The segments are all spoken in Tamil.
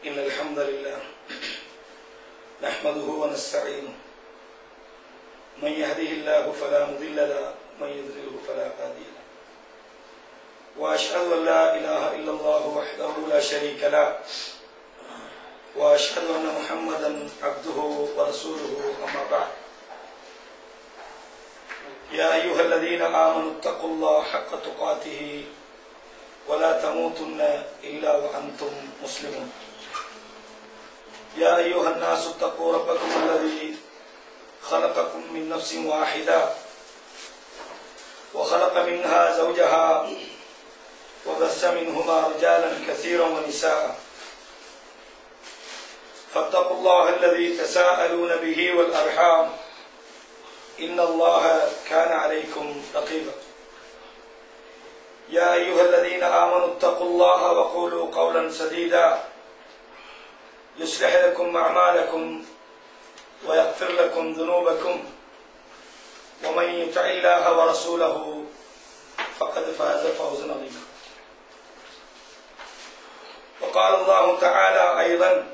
إن الحمد لله نحمده ونستعينه من يهده الله فلا مضل له من يضلله فلا هادي له وأشهد أن لا إله إلا الله وحده لا شريك له وأشهد أن محمدا عبده ورسوله أما بعد يا أيها الذين آمنوا اتقوا الله حق تقاته ولا تموتن إلا وأنتم مسلمون يا أيها الناس اتقوا ربكم الذي خلقكم من نفس واحدة وخلق منها زوجها وبث منهما رجالا كثيرا ونساء فاتقوا الله الذي تساءلون به والأرحام إن الله كان عليكم رقيبا يا أيها الذين آمنوا اتقوا الله وقولوا قولا سديدا يصلح لكم أعمالكم ويغفر لكم ذنوبكم ومن يطع الله ورسوله فقد فاز فوزا عظيما وقال الله تعالى أيضا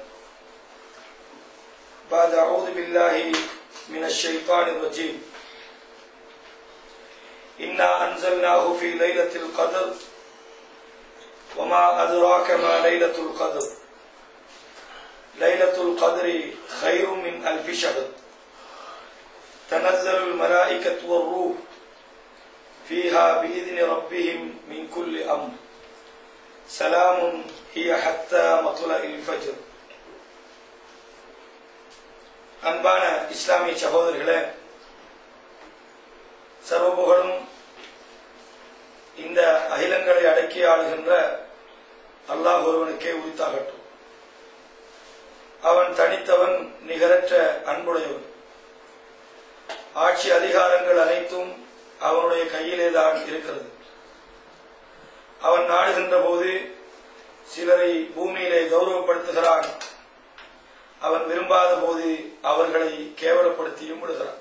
بعد أعوذ بالله من الشيطان الرجيم إنا أنزلناه في ليلة القدر وما أدراك ما ليلة القدر ليلة القدر خير من ألف شهر تنزل الملائكة والروح فيها بإذن ربهم من كل أمر سلام هي حتى مطلع الفجر அன்பான இஸ்லாமிய சகோதரர்களே சர்வபுகழும் இந்த அகிலங்களை அடக்கி ஆளுகின்ற அல்லாஹ் ஒருவனுக்கே உரித்தாகட்டும் அவன் தனித்தவன் நிகரற்ற அன்புடையவன் ஆட்சி அதிகாரங்கள் அனைத்தும் அவனுடைய கையிலே தான் இருக்கிறது அவன் நாடுகின்ற போது சிலரை பூமியிலே கௌரவப்படுத்துகிறான் அவன் விரும்பாத போது அவர்களை கேவலப்படுத்தியும் விடுகிறான்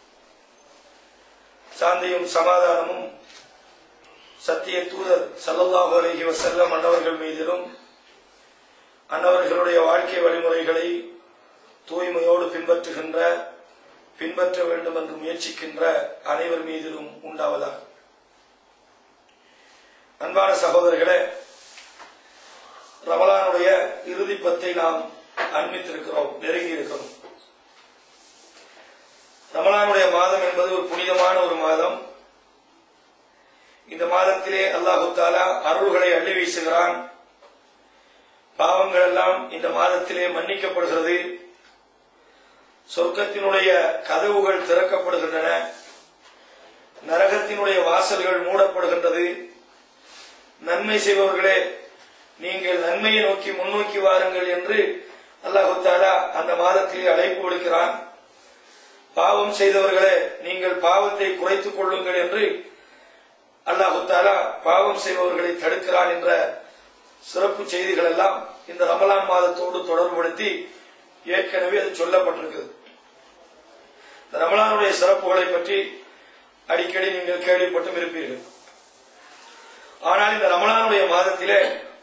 சாந்தியும் சமாதானமும் சத்திய தூதர் சல்லல்லாஹு அலைஹி வஸல்லம் அன்னவர்கள் மீதிலும் அன்னவர்களுடைய வாழ்க்கை வழிமுறைகளை தூய்மையோடு பின்பற்றுகின்ற பின்பற்ற வேண்டும் என்று முயற்சிக்கின்ற அனைவர் மீதிலும் உண்டாவதாக அன்பான சகோதரர்களே ரமலானுடைய இறுதி பத்தை நாம் அண்மித்திருக்கிறோம் நெருங்கி இருக்கிறோம் ரமலானுடைய மாதம் என்பது ஒரு புனிதமான ஒரு மாதம் இந்த மாதத்திலே அல்லாஹு தாலா அருள்களை அள்ளி வீசுகிறான் பாவங்கள் எல்லாம் இந்த மாதத்திலே மன்னிக்கப்படுகிறது சொர்க்கத்தினுடைய கதவுகள் திறக்கப்படுகின்றன நரகத்தினுடைய வாசல்கள் மூடப்படுகின்றது நன்மை செய்பவர்களே நீங்கள் நன்மையை நோக்கி முன்னோக்கி வாருங்கள் என்று அல்லாஹு தாலா அந்த மாதத்தில் அழைப்பு விடுக்கிறான் பாவம் செய்தவர்களே நீங்கள் பாவத்தை குறைத்துக் கொள்ளுங்கள் என்று அல்லாஹு தாலா பாவம் செய்பவர்களை தடுக்கிறான் என்ற சிறப்பு செய்திகள் எல்லாம் இந்த ரமலான் மாதத்தோடு தொடர்புபடுத்தி ஏற்கனவே அது சொல்லப்பட்டிருக்கிறது இந்த ரமலானுடைய சிறப்புகளை பற்றி அடிக்கடி நீங்கள் கேள்விப்பட்டும் இருப்பீர்கள் ஆனால் இந்த ரமலானுடைய மாதத்திலே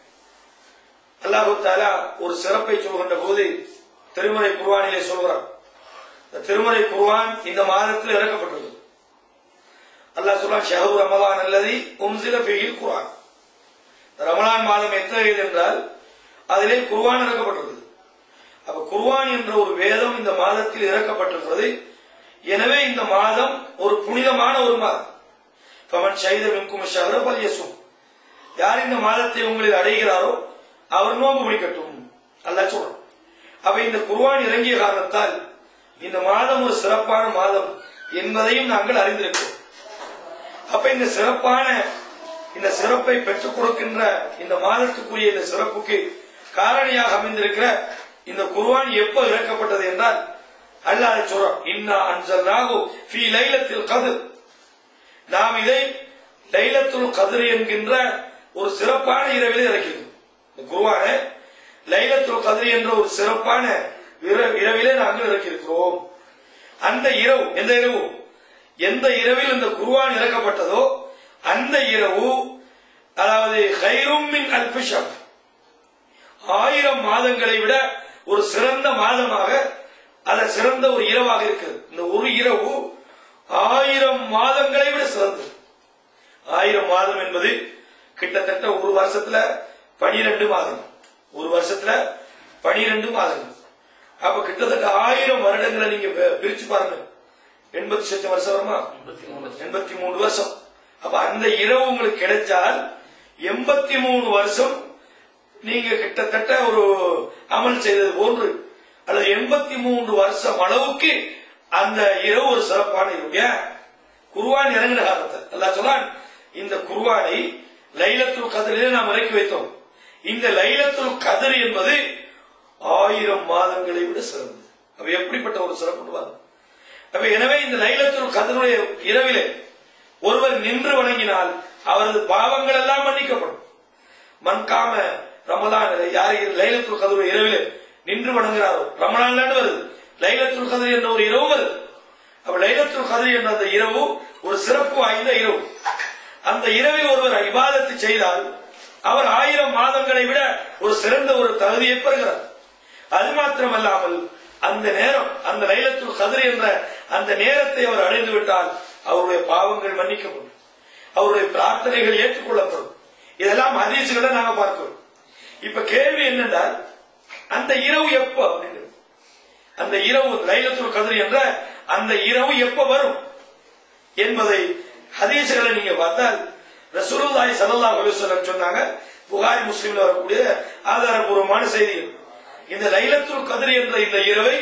அல்லாஹு தாலா ஒரு சிறப்பை சொல்கின்ற போது திருமுறை குர்வானிலே சொல்கிறார் இந்த திருமுறை குர்வான் இந்த மாதத்தில் இறக்கப்பட்டது அல்லாஹ் சொல்றான் ஷஹரு ரமலான் அல்லது உம்சில பிகில் குர்ஆன் ரமலான் மாதம் எத்தகையது என்றால் அதிலே குர்வான் இறக்கப்பட்டுள்ளது அப்ப குர்வான் என்ற ஒரு வேதம் இந்த மாதத்தில் இறக்கப்பட்டிருக்கிறது எனவே இந்த மாதம் ஒரு புனிதமான ஒரு மாதம் பவன் சைத மின்கும் ஷஹரபல் யசும் யார் இந்த மாதத்தை உங்களில் அடைகிறாரோ அவர் நோம்பு பிடிக்கட்டும் அல்ல சொல்றோம் அப்ப இந்த குர்வான் இறங்கிய காரணத்தால் இந்த மாதம் ஒரு சிறப்பான மாதம் என்பதையும் நாங்கள் அறிந்திருக்கிறோம் அப்ப இந்த சிறப்பான இந்த சிறப்பை பெற்றுக் கொடுக்கின்ற இந்த மாதத்துக்குரிய இந்த சிறப்புக்கு காரணியாக அமைந்திருக்கிற இந்த குர்வான் எப்போ இறக்கப்பட்டது என்றால் அல்லாஹ் சொல்றோம் இன்னா அன்சல்னாகு ஃபீ லைலத்தில் கதிர் நாம் இதை லைலத்துல் கதிர் என்கின்ற ஒரு சிறப்பான இரவில் இறக்கிறது இந்த குருவான லைலத்துல் கதிர் என்ற ஒரு சிறப்பான இரவிலே நாங்கள் இறக்கியிருக்கிறோம் அந்த இரவு எந்த இரவு எந்த இரவில் இந்த குருவான் இறக்கப்பட்டதோ அந்த இரவு அதாவது ஹைரும் மின் அல்பிஷம் ஆயிரம் மாதங்களை விட ஒரு சிறந்த மாதமாக அத சிறந்த ஒரு இரவாக இருக்குது இந்த ஒரு இரவு ஆயிரம் மாதங்களை விட சிறந்தது ஆயிரம் மாதம் என்பது கிட்டத்தட்ட ஒரு வருஷத்துல பனிரெண்டு மாதம் ஒரு வருஷத்துல பனிரெண்டு மாதங்கள் அப்ப கிட்டத்தட்ட ஆயிரம் வருடங்களை நீங்க பி- பிரிச்சு பாருங்க எண்பத்தி லட்சம் வருஷம் வருமா எண்பத்தி மூணு வருஷம் அப்ப அந்த இரவு உங்களுக்கு கிடைச்சால் எண்பத்தி மூணு வருஷம் நீங்க கிட்டத்தட்ட ஒரு அமல் செய்தது போன்று அல்லது எண்பத்தி மூன்று வருஷம் அளவுக்கு அந்த இரவு ஒரு சிறப்பான இரவு ஏன் குர்வான் இறங்கின காலத்தை அல்லாஹ் சொன்னான் இந்த குர்வானை லைலத்துல் கதிரிலே நாம் இறக்கி வைத்தோம் இந்த லைலத்துல் கதிர் என்பது ஆயிரம் மாதங்களை விட சிறந்தது அப்ப எப்படிப்பட்ட ஒரு சிறப்பு பாருங்க. அப்ப எனவே இந்த லைலத்துல் கதிருடைய இரவிலே ஒருவர் நின்று வணங்கினால் அவரது பாவங்கள் எல்லாம் மன்னிக்கப்படும் மன்காம ரமலான் யார் லைலத்துல் கதிர் இரவிலே நின்று வணங்குகிறாரோ ரமலான் வருது லைலத்துல் கதிர் என்ற ஒரு இரவு வருது அப்ப லைலத்துல் கதிர் என்ற அந்த இரவு ஒரு சிறப்பு வாய்ந்த இரவு அந்த இரவில் ஒருவர் இபாதத்து செய்தால் அவர் ஆயிரம் மாதங்களை விட ஒரு சிறந்த ஒரு தகுதியை பெறுகிறார் அது மாத்திரமல்லாமல் அந்த நேரம் அந்த லைலத்துல் கதிர் என்ற அந்த நேரத்தை அவர் அடைந்து விட்டால் அவருடைய பாவங்கள் மன்னிக்கப்படும் அவருடைய பிரார்த்தனைகள் ஏற்றுக்கொள்ளப்படும் இதெல்லாம் ஹதீசுகளை நாங்க பார்க்கிறோம் இப்ப கேள்வி என்னென்றால் அந்த இரவு எப்போ அப்படிங்கிறது அந்த இரவு லைலத்துல் கதிர் என்ற அந்த இரவு எப்ப வரும் என்பதை ஹதீசுகளை நீங்க பார்த்தால் ரசூலுல்லாஹி ஸல்லல்லாஹு அலைஹி வஸல்லம் சொன்னாங்க புகாரி முஸ்லிம்ல வரக்கூடிய ஆதாரபூர்வமான செய்திகள் இந்த லைலத்துல் கதிர் என்ற இந்த இரவை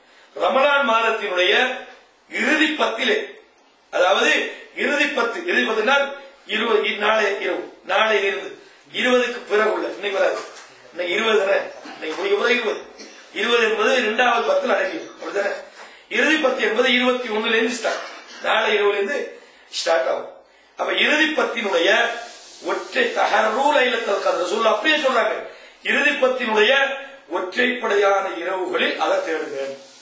ரமலான் மாதத்தினுடைய இறுதி பத்திலே அதாவது இறுதி பத்து இறுதி பத்துனால் இருபது நாளை இரவு நாளை இருந்து இருபதுக்கு பிறகு உள்ள இன்னைக்கு வராது இன்னைக்கு இருபது தானே இன்னைக்கு முடிக்க போது இருபது இருபது என்பது இரண்டாவது பத்தில் அடங்கிடும் அப்படிதானே இறுதி பத்து என்பது இருபத்தி ஒண்ணுல இருந்து ஸ்டார்ட் நாளை இரவுல இருந்து ஸ்டார்ட் ஆகும் அப்ப இறுதி பத்தினுடைய ஒற்றை தகரூ லைலத்தல் கதிர் சொல்ல அப்படியே சொல்றாங்க இறுதி பத்தினுடைய ஒற்றைப்படையான இரவுகளில் அதை தேடுங்க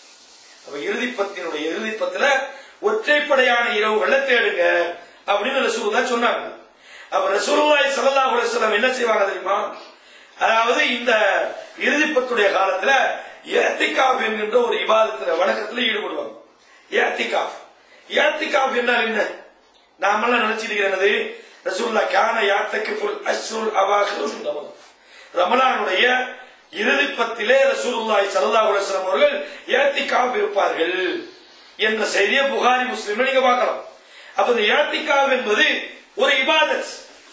அப்ப இறுதி பத்தினுடைய இறுதி பத்துல ஒற்றைப்படையான இரவுகளை தேடுங்க அப்படின்னு ரசூலுல்லா சொன்னாங்க அப்ப ரசூலுல்லாஹி ஸல்லல்லாஹு அலைஹி வஸல்லம் என்ன செய்வாங்க தெரியுமா அதாவது இந்த இறுதி பத்துடைய காலத்துல ஏத்திகாப் என்கின்ற ஒரு இபாதத்துல வணக்கத்துல ஈடுபடுவாங்க ஏத்திகாப் ஏத்திகாப் என்றால் என்ன நாமெல்லாம் நினைச்சிட்டு என்னது ரசூலுல்லாஹ் கான யாத்தக்கு புல் அஸ்ருல் அவாஹிர் ரமலான் ரமலானுடைய இறுதி பத்திலே ரசூலுல்லாஹி ஸல்லல்லாஹு அலைஹி வஸல்லம் அவர்கள் ஏத்திகாப் இருப்பார்கள் என்ற செய்தியை புகாரி முஸ்லிம்ல நீங்க பார்க்கலாம் அப்ப இந்த ஏத்திகாப் என்பது ஒரு இபாதத்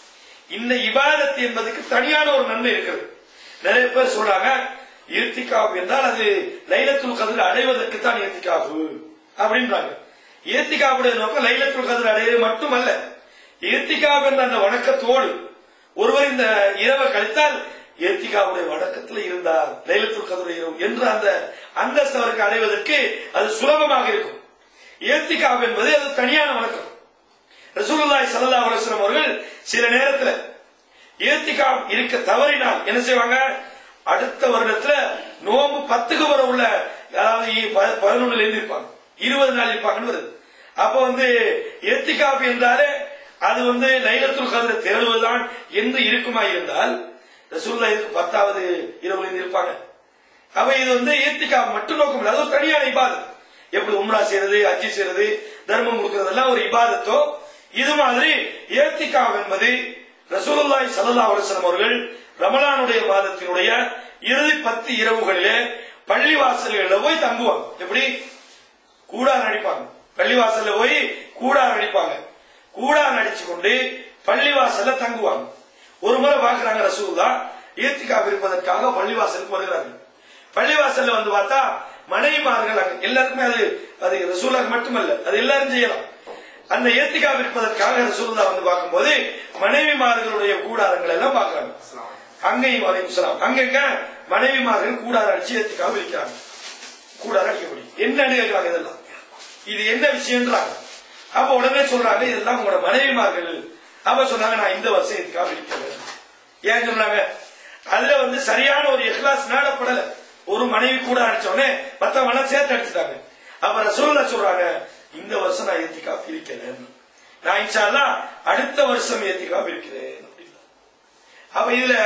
இந்த இபாதத் என்பதுக்கு தனியான ஒரு நன்மை இருக்கிறது நிறைய பேர் சொல்றாங்க ஈர்த்திகாப் என்றால் அது லைலத்துல் கதிர் அடைவதற்கு தான் ஈர்த்திகாபு அப்படின்றாங்க ஈர்த்திகாவுடைய நோக்கம் லைலத்துல் கதிர் அடைவது மட்டுமல்ல ஈர்த்திகாப் என்ற அந்த வணக்கத்தோடு ஒருவர் இந்த இரவை கழித்தால் ஏத்திகாவுடைய வணக்கத்தில் இருந்தார் லைலத்துல் கதிர் இரவு என்ற அந்த அந்தஸ்து அவருக்கு அடைவதற்கு அது சுலபமாக இருக்கும் ஏத்திகாப் என்பது அது தனியான வணக்கம் ரசூலுல்லாஹி ஸல்லல்லாஹு அலைஹி வஸல்லம் அவர்கள் சில நேரத்துல ஏத்திகாப் இருக்க தவறினால் என்ன செய்வாங்க அடுத்த வருடத்துல நோம்பு பத்துக்கு வர உள்ள அதாவது ப- பதினொன்னுல இருந்து இருப்பாங்க இருபது நாள் இருப்பாங்கன்னு வருது அப்ப வந்து ஏத்திகாப் என்றாலே அது வந்து லைலத்துல் கதிர தேடுவதுதான் என்று இருக்குமா இருந்தால் ரசூல்லா இதுக்கு பத்தாவது இரவுல இருந்து இருப்பாங்க அப்ப இது வந்து ஏத்திகாப் மட்டும் நோக்கம் இல்லை அது ஒரு தனியான இபாதத் எப்படி உம்ரா செய்யறது அஜி செய்யறது தர்மம் கொடுக்கறதெல்லாம் ஒரு இபாதத்தோ இது மாதிரி ஏத்திகாப் என்பது ரசூலுல்லாஹி ஸல்லல்லாஹு அலைஹி வஸல்லம் அவர்கள் ரமலானுடைய மாதத்தினுடைய இறுதி பத்து இரவுகளிலே பள்ளி வாசல்களில் போய் தங்குவாங்க எப்படி கூடார் அடிப்பாங்க பள்ளிவாசல்ல போய் கூடார் அடிப்பாங்க கூடார் அடிச்சு கொண்டு பள்ளிவாசல்ல தங்குவாங்க ஒரு முறை பாக்குறாங்க ரசூல்லா ஈர்த்திகாப் இருப்பதற்காக பள்ளிவாசலுக்கு வருகிறாங்க பள்ளிவாசல்ல வந்து பார்த்தா மனைவிமார்கள் அங்க எல்லாருக்குமே அது அது ரசூலாக்கு மட்டுமல்ல அது எல்லாரும் செய்யலாம் அந்த ஏத்திகாப் இருப்பதற்காக ரசூல்லா வந்து பார்க்கும்போது மனைவிமார்களுடைய கூடாரங்கள் எல்லாம் பாக்குறாங்க அங்கேயும் வரையும் சொல்லலாம் அங்கங்க மனைவிமார்கள் கூடாரம் அடிச்சு ஏத்திகாப் இருக்கிறாங்க கூடாரம் அடிக்க முடியும் என்னன்னு கேட்கிறாங்க இதெல்லாம் இது என்ன விஷயம்ன்றாங்க அப்ப உடனே சொல்றாங்க இதெல்லாம் உங்களோட மனைவிமார்கள் அப்ப சொன்னாங்க நான் இந்த வருஷம் இதுக்காக இருக்கிறேன் ஏன் சொன்னாங்க அதுல வந்து சரியான ஒரு இஹ்லாஸ் நாடப்படல ஒரு மனைவி கூட அடிச்ச உடனே மத்த மன சேர்த்து அடிச்சுட்டாங்க அப்ப ரசூல்லா சொல்றாங்க இந்த வருஷம் நான் ஏத்திக்கா இருக்கிறேன் நான் இன்ஷா அல்லாஹ் அடுத்த வருஷம் ஏத்திக்கா இருக்கிறேன் அப்படின்னா. அப்ப இதுல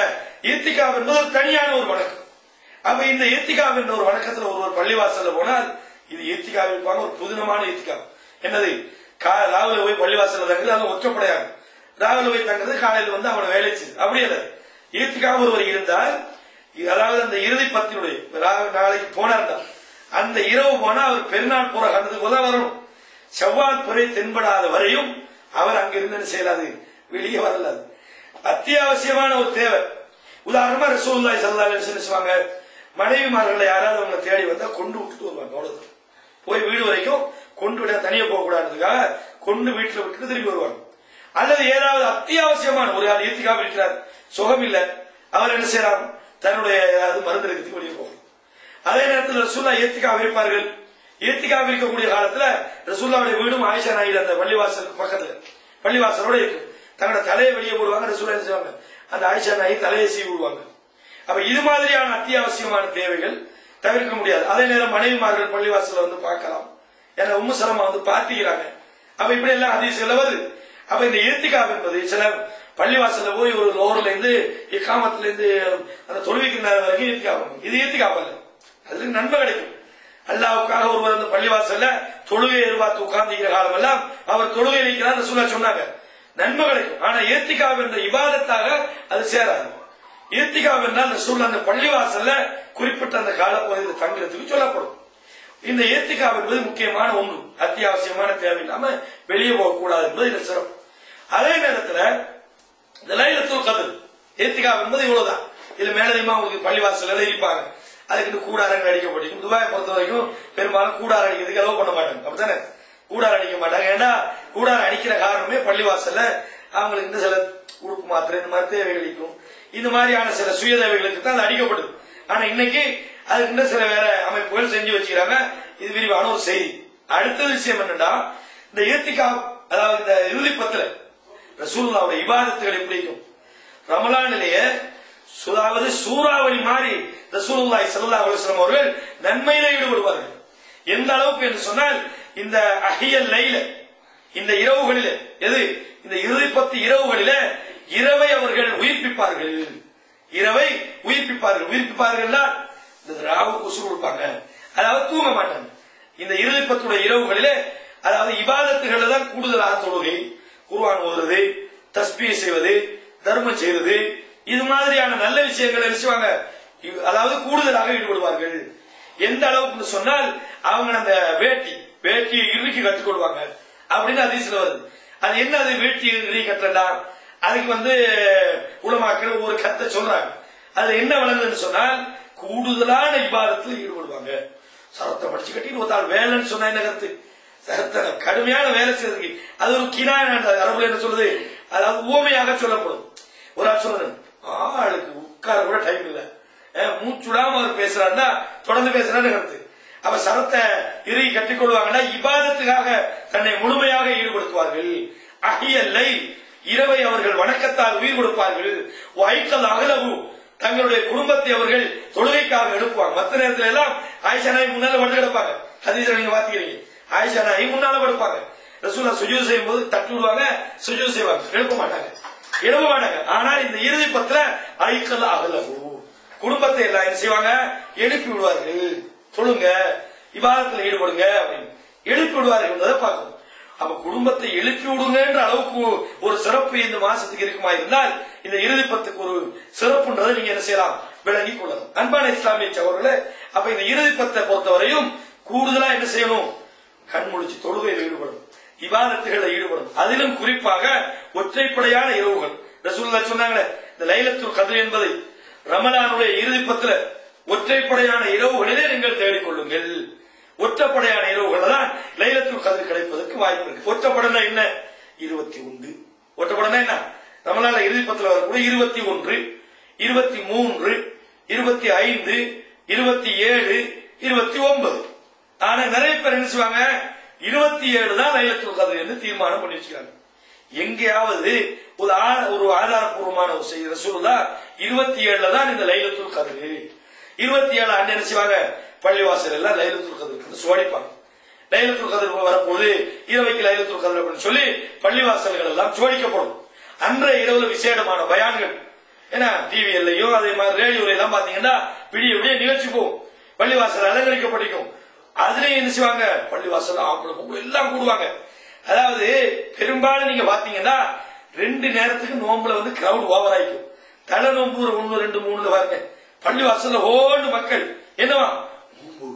ஈத்திகாப் என்பது ஒரு தனியான ஒரு வணக்கம் அப்ப இந்த ஈத்திகாப் என்ற ஒரு வணக்கத்துல ஒருவர் பள்ளிவாசல்ல போனால் இது ஈத்திகாப் இருப்பாங்க ஒரு புதினமான ஈத்திகாப் என்னது கா- ராவில போய் பள்ளிவாசல்ல தங்குறது அது ஒற்றப்படையாது ராவில போய் தங்குறது காலையில் வந்து அவனை வேலை செய்யுது அப்படி இல்லை ஈத்திகாப் ஒருவர் இருந்தால் இது அதாவது அந்த இறுதி பத்தினுடைய ரா- நாளைக்கு போனார் அந்த இரவு போனா அவர் பெருநாள் போற கண்டது போல வரணும் செவ்வாய் புரை தென்படாத வரையும் அவர் அங்கிருந்து என்ன செய்யலாது வெளியே வரலாது அத்தியாவசியமான ஒரு தேவை உதாரணமா ரசூலுல்லாஹி ஸல்லல்லாஹு அலைஹி வஸல்லம் சொல்லுவாங்க மனைவிமார்களை யாராவது அவங்களை தேடி வந்தா கொண்டு விட்டுட்டு வருவாங்க அவ்வளவுதான் போய் வீடு வரைக்கும் கொண்டு விட தனியா போக கூடாதுக்காக கொண்டு வீட்டுல விட்டுட்டு திரும்பி வருவாங்க அல்லது ஏதாவது அத்தியாவசியமான ஒரு ஆள் ஈர்த்திக்காம இருக்கிறார் சுகம் இல்ல அவர் என்ன செய்யலாம் தன்னுடைய ஏதாவது மருந்து எடுத்து வெளியே போகலாம் அதே நேரத்தில் ரசூல்லா ஏத்திக்காக இருப்பார்கள் ஏத்திக்காக இருக்கக்கூடிய காலத்துல ரசூல்லாவுடைய வீடும் ஆயிஷா நாயில் அந்த பள்ளிவாசலுக்கு பக்கத்துல பள்ளிவாசலோட இருக்கும் தங்களோட தலையை வெளியே போடுவாங்க ரசூல்லா என்ன செய்வாங்க அந்த ஆயிஷா நாய் தலையை சீவி விடுவாங்க அப்ப இது மாதிரியான அத்தியாவசியமான தேவைகள் தவிர்க்க முடியாது அதே நேரம் மனைவிமார்கள் பள்ளிவாசல்ல வந்து பார்க்கலாம் ஏன்னா உம்மு சலமா வந்து பார்த்திக்கிறாங்க அப்ப இப்படி எல்லாம் அதிசயம் வருது அப்ப இந்த ஏத்திகாப் என்பது சில பள்ளிவாசல்ல போய் ஒரு லோர்ல இருந்து இக்காமத்துல இருந்து அந்த தொழுவிக்கு நேரம் வரைக்கும் ஏத்திகாப் இது ஏத்திகாப் அல்ல அதுல நன்மை கிடைக்கும் அல்லாவுக்காக ஒருவர் அந்த பள்ளிவாசல்ல தொழுகை எதிர்பார்த்து உட்கார்ந்துக்கிற காலம் எல்லாம் அவர் தொழுகை நிற்கிறார் சொல்ல சொன்னாங்க நன்மை கிடைக்கும் ஆனா ஏத்திகாப் என்ற இபாதத்தாக அது சேராது ஏத்திகாப் என்றால் ரசூல் அந்த பள்ளிவாசல்ல குறிப்பிட்ட அந்த காலப்பகுதியில் தங்குறதுக்கு சொல்லப்படும் இந்த ஏத்திகாப் என்பது முக்கியமான ஒன்று அத்தியாவசியமான தேவை இல்லாம வெளியே போகக்கூடாது என்பது இந்த சிறப்பு அதே நேரத்துல இந்த லைலத்துல் கதிர் ஏத்திகாப் என்பது இவ்வளவுதான் இதுல மேலதிகமா உங்களுக்கு பள்ளிவாசல்ல இருப்பாங்க அதுக்கு கூடாரங்கள் அடிக்கப்பட்டிருக்கும் துபாயை பொறுத்த வரைக்கும் பெரும்பாலும் கூடாரம் அடிக்கிறதுக்கு அளவு பண்ண மாட்டாங்க அப்படித்தானே கூடாரம் அடிக்க மாட்டாங்க ஏன்னா கூடாரம் அடிக்கிற காரணமே பள்ளிவாசல்ல அவங்களுக்கு இந்த சில உடுப்பு மாத்திரை இந்த மாதிரி தேவைகள் இருக்கும் இந்த மாதிரியான சில சுய தேவைகளுக்கு தான் அது அடிக்கப்படுது ஆனா இன்னைக்கு அதுக்கு இன்னும் சில வேற அமைப்புகள் செஞ்சு வச்சுக்கிறாங்க இது விரிவான ஒரு செய்தி அடுத்த விஷயம் என்னன்னா இந்த ஏத்திகா அதாவது இந்த இறுதி பத்துல ரசூலுல்லாவுடைய இபாதத்துகளை பிடிக்கும் ரமலானிலேயே அதாவது சூறாவளி மாதிரி ரசூலுல்லாஹி ஸல்லல்லாஹு அலைஹி வஸல்லம் அவர்கள் நன்மையில ஈடுபடுவார்கள் எந்த அளவுக்கு என்று சொன்னால் இந்த அஹியல் லைல இந்த இரவுகளில எது இந்த இறுதி பத்து இரவுகளில இரவை அவர்கள் உயிர்ப்பிப்பார்கள் இரவை உயிர்ப்பிப்பார்கள் உயிர்ப்பிப்பார்கள்னா இந்த ராவுக்கு உசுறு கொடுப்பாங்க அதாவது தூங்க மாட்டாங்க இந்த இறுதி பத்துடைய இரவுகளிலே அதாவது இபாதத்துகள்ல தான் கூடுதலாக தொழுகை குர்ஆன் ஓதுறது தஸ்பீ செய்வது தர்மம் செய்வது இது மாதிரியான நல்ல விஷயங்களை என்ன செய்வாங்க இ- அதாவது கூடுதலாக ஈடுபடுவார்கள் எந்த அளவுக்கு சொன்னால் அவங்க அந்த வேட்டி வேட்டியை இறுக்கி கற்றுக்கொள்வாங்க அப்படின்னு அதிசயம் வருது அது என்ன அது வேட்டி இறுக்கி கட்டுறா அதுக்கு வந்து உலமாக்கள் ஒரு கத்தை சொல்றாங்க அது என்ன விளங்குதுன்னு சொன்னால் கூடுதலான இபாதத்தில் ஈடுபடுவாங்க சரத்தை படிச்சு கட்டிட்டு ஒருத்தாள் வேலைன்னு சொன்னா என்ன கருத்து சரத்தை கடுமையான வேலை செய்யறதுக்கு அது ஒரு கினான அரபுல என்ன சொல்லுது அதாவது ஊமையாக சொல்லப்படும் ஒரு ஆள் சொல்றது ஆளுக்கு உட்கார கூட டைம் இல்ல அஹ் மூச்சுடாம அவர் பேசுறாருன்னா தொடர்ந்து பேசுறாரு கருத்து அப்ப சரத்தை இறுகி கட்டிக்கொள்வாங்கன்னா இபாதத்துக்காக தன்னை முழுமையாக ஈடுபடுத்துவார்கள் அகியல்லை இரவை அவர்கள் வணக்கத்தால் உயிர் கொடுப்பார்கள் வைக்கல் அகலவு தங்களுடைய குடும்பத்தை அவர்கள் தொழுகைக்காக எழுப்புவாங்க மத்த நேரத்துல எல்லாம் ஆயிஷா நாய் முன்னால வந்து கிடப்பாங்க ஹதீஸ்ல நீங்க பாத்துக்கிறீங்க ஆயிஷா நாய் முன்னால படுப்பாங்க ரசூலா சுஜூத் செய்யும் போது தட்டி விடுவாங்க சுஜூத் செய்வாங்க எழுப்ப மாட்டாங்க எழுப்ப மாட்டாங்க ஆனால் இந்த இறுதி பத்துல ஐக்கல் அகலவு குடும்பத்தை எல்லாம் என்ன செய்வாங்க எழுப்பி விடுவார்கள் சொல்லுங்க விவாதத்தில் ஈடுபடுங்க அப்படின்னு எழுப்பி விடுவார்கள் என்பதை பார்க்கணும் அப்ப குடும்பத்தை எழுப்பி விடுங்கன்ற அளவுக்கு ஒரு சிறப்பு இந்த மாசத்துக்கு இருக்குமா இருந்தால் இந்த இறுதி பத்துக்கு ஒரு சிறப்புன்றதை நீங்க என்ன செய்யலாம் விளங்கி கொள்ளலாம் அன்பான இஸ்லாமிய சகோதரர்களே அப்ப இந்த இறுதி பத்தை பொறுத்தவரையும் கூடுதலா என்ன செய்யணும் கண் முழிச்சு தொழுகையில் ஈடுபடும் இபாதத்துகளில் ஈடுபடும் அதிலும் குறிப்பாக ஒற்றைப்படையான இரவுகள் ரசூல்லா சொன்னாங்களே இந்த லைலத்துல் கதிர் என்பதை ரமலானுடைய இறுதி பத்துல ஒற்றைப்படையான இரவுகளிலே நீங்கள் தேடிக்கொள்ளுங்கள் ஒற்றைப்படையான இரவுகள் தான் லைலத்துல் கதிர் கிடைப்பதற்கு வாய்ப்பு இருக்கு ஒற்றைப்படனா என்ன இருபத்தி ஒன்று ஒற்றைப்படனா என்ன ரமலான இறுதி பத்துல வரக்கூடிய இருபத்தி ஒன்று இருபத்தி மூன்று இருபத்தி ஐந்து இருபத்தி ஏழு இருபத்தி ஒன்பது ஆனா நிறைய பேர் என்ன செய்வாங்க இருபத்தி ஏழு தான் லைலத்துல் கதிர் என்று தீர்மானம் பண்ணி வச்சுக்கிறாங்க எங்கேயாவது ஒரு ஆ- ஒரு ஆதாரப்பூர்வமான ஒரு செய்தி ரசூலுல்லா இருபத்தி ஏழுல தான் இந்த லைலத்துல் கதிர் இருபத்தி ஏழு அண்ணன் என்ன செய்வாங்க பள்ளிவாசல் எல்லாம் லைலத்துல் கதிர் சோடிப்பாங்க லைலத்துல் கதிர் வரப்போது இரவைக்கு லைலத்துல் கதிர் அப்படின்னு சொல்லி பள்ளிவாசல்கள் எல்லாம் சோடிக்கப்படும் அன்றைய இரவுல விசேடமான பயான்கள் ஏன்னா டிவிஎல்லையும் அதே மாதிரி ரேடியோல எல்லாம் பாத்தீங்கன்னா விடிய விடிய நிகழ்ச்சி போகும் பள்ளிவாசல் அலங்கரிக்கப்பட்டிருக்கும் அதுலயும் என்ன செய்வாங்க பள்ளிவாசல் ஆம்பளை பொம்பளை எல்லாம் கூடுவாங்க அதாவது பெரும்பாலும் நீங்க பாத்தீங்கன்னா ரெண்டு நேரத்துக்கு நோம்புல வந்து கிரௌட் ஓவர் ஆயிக்கும் தலை நோம்பு ஒரு ஒண்ணு ரெண்டு மூணுல பாருங்க பள்ளிவாசல்ல ஓடு மக்கள் என்னவா நோம்பு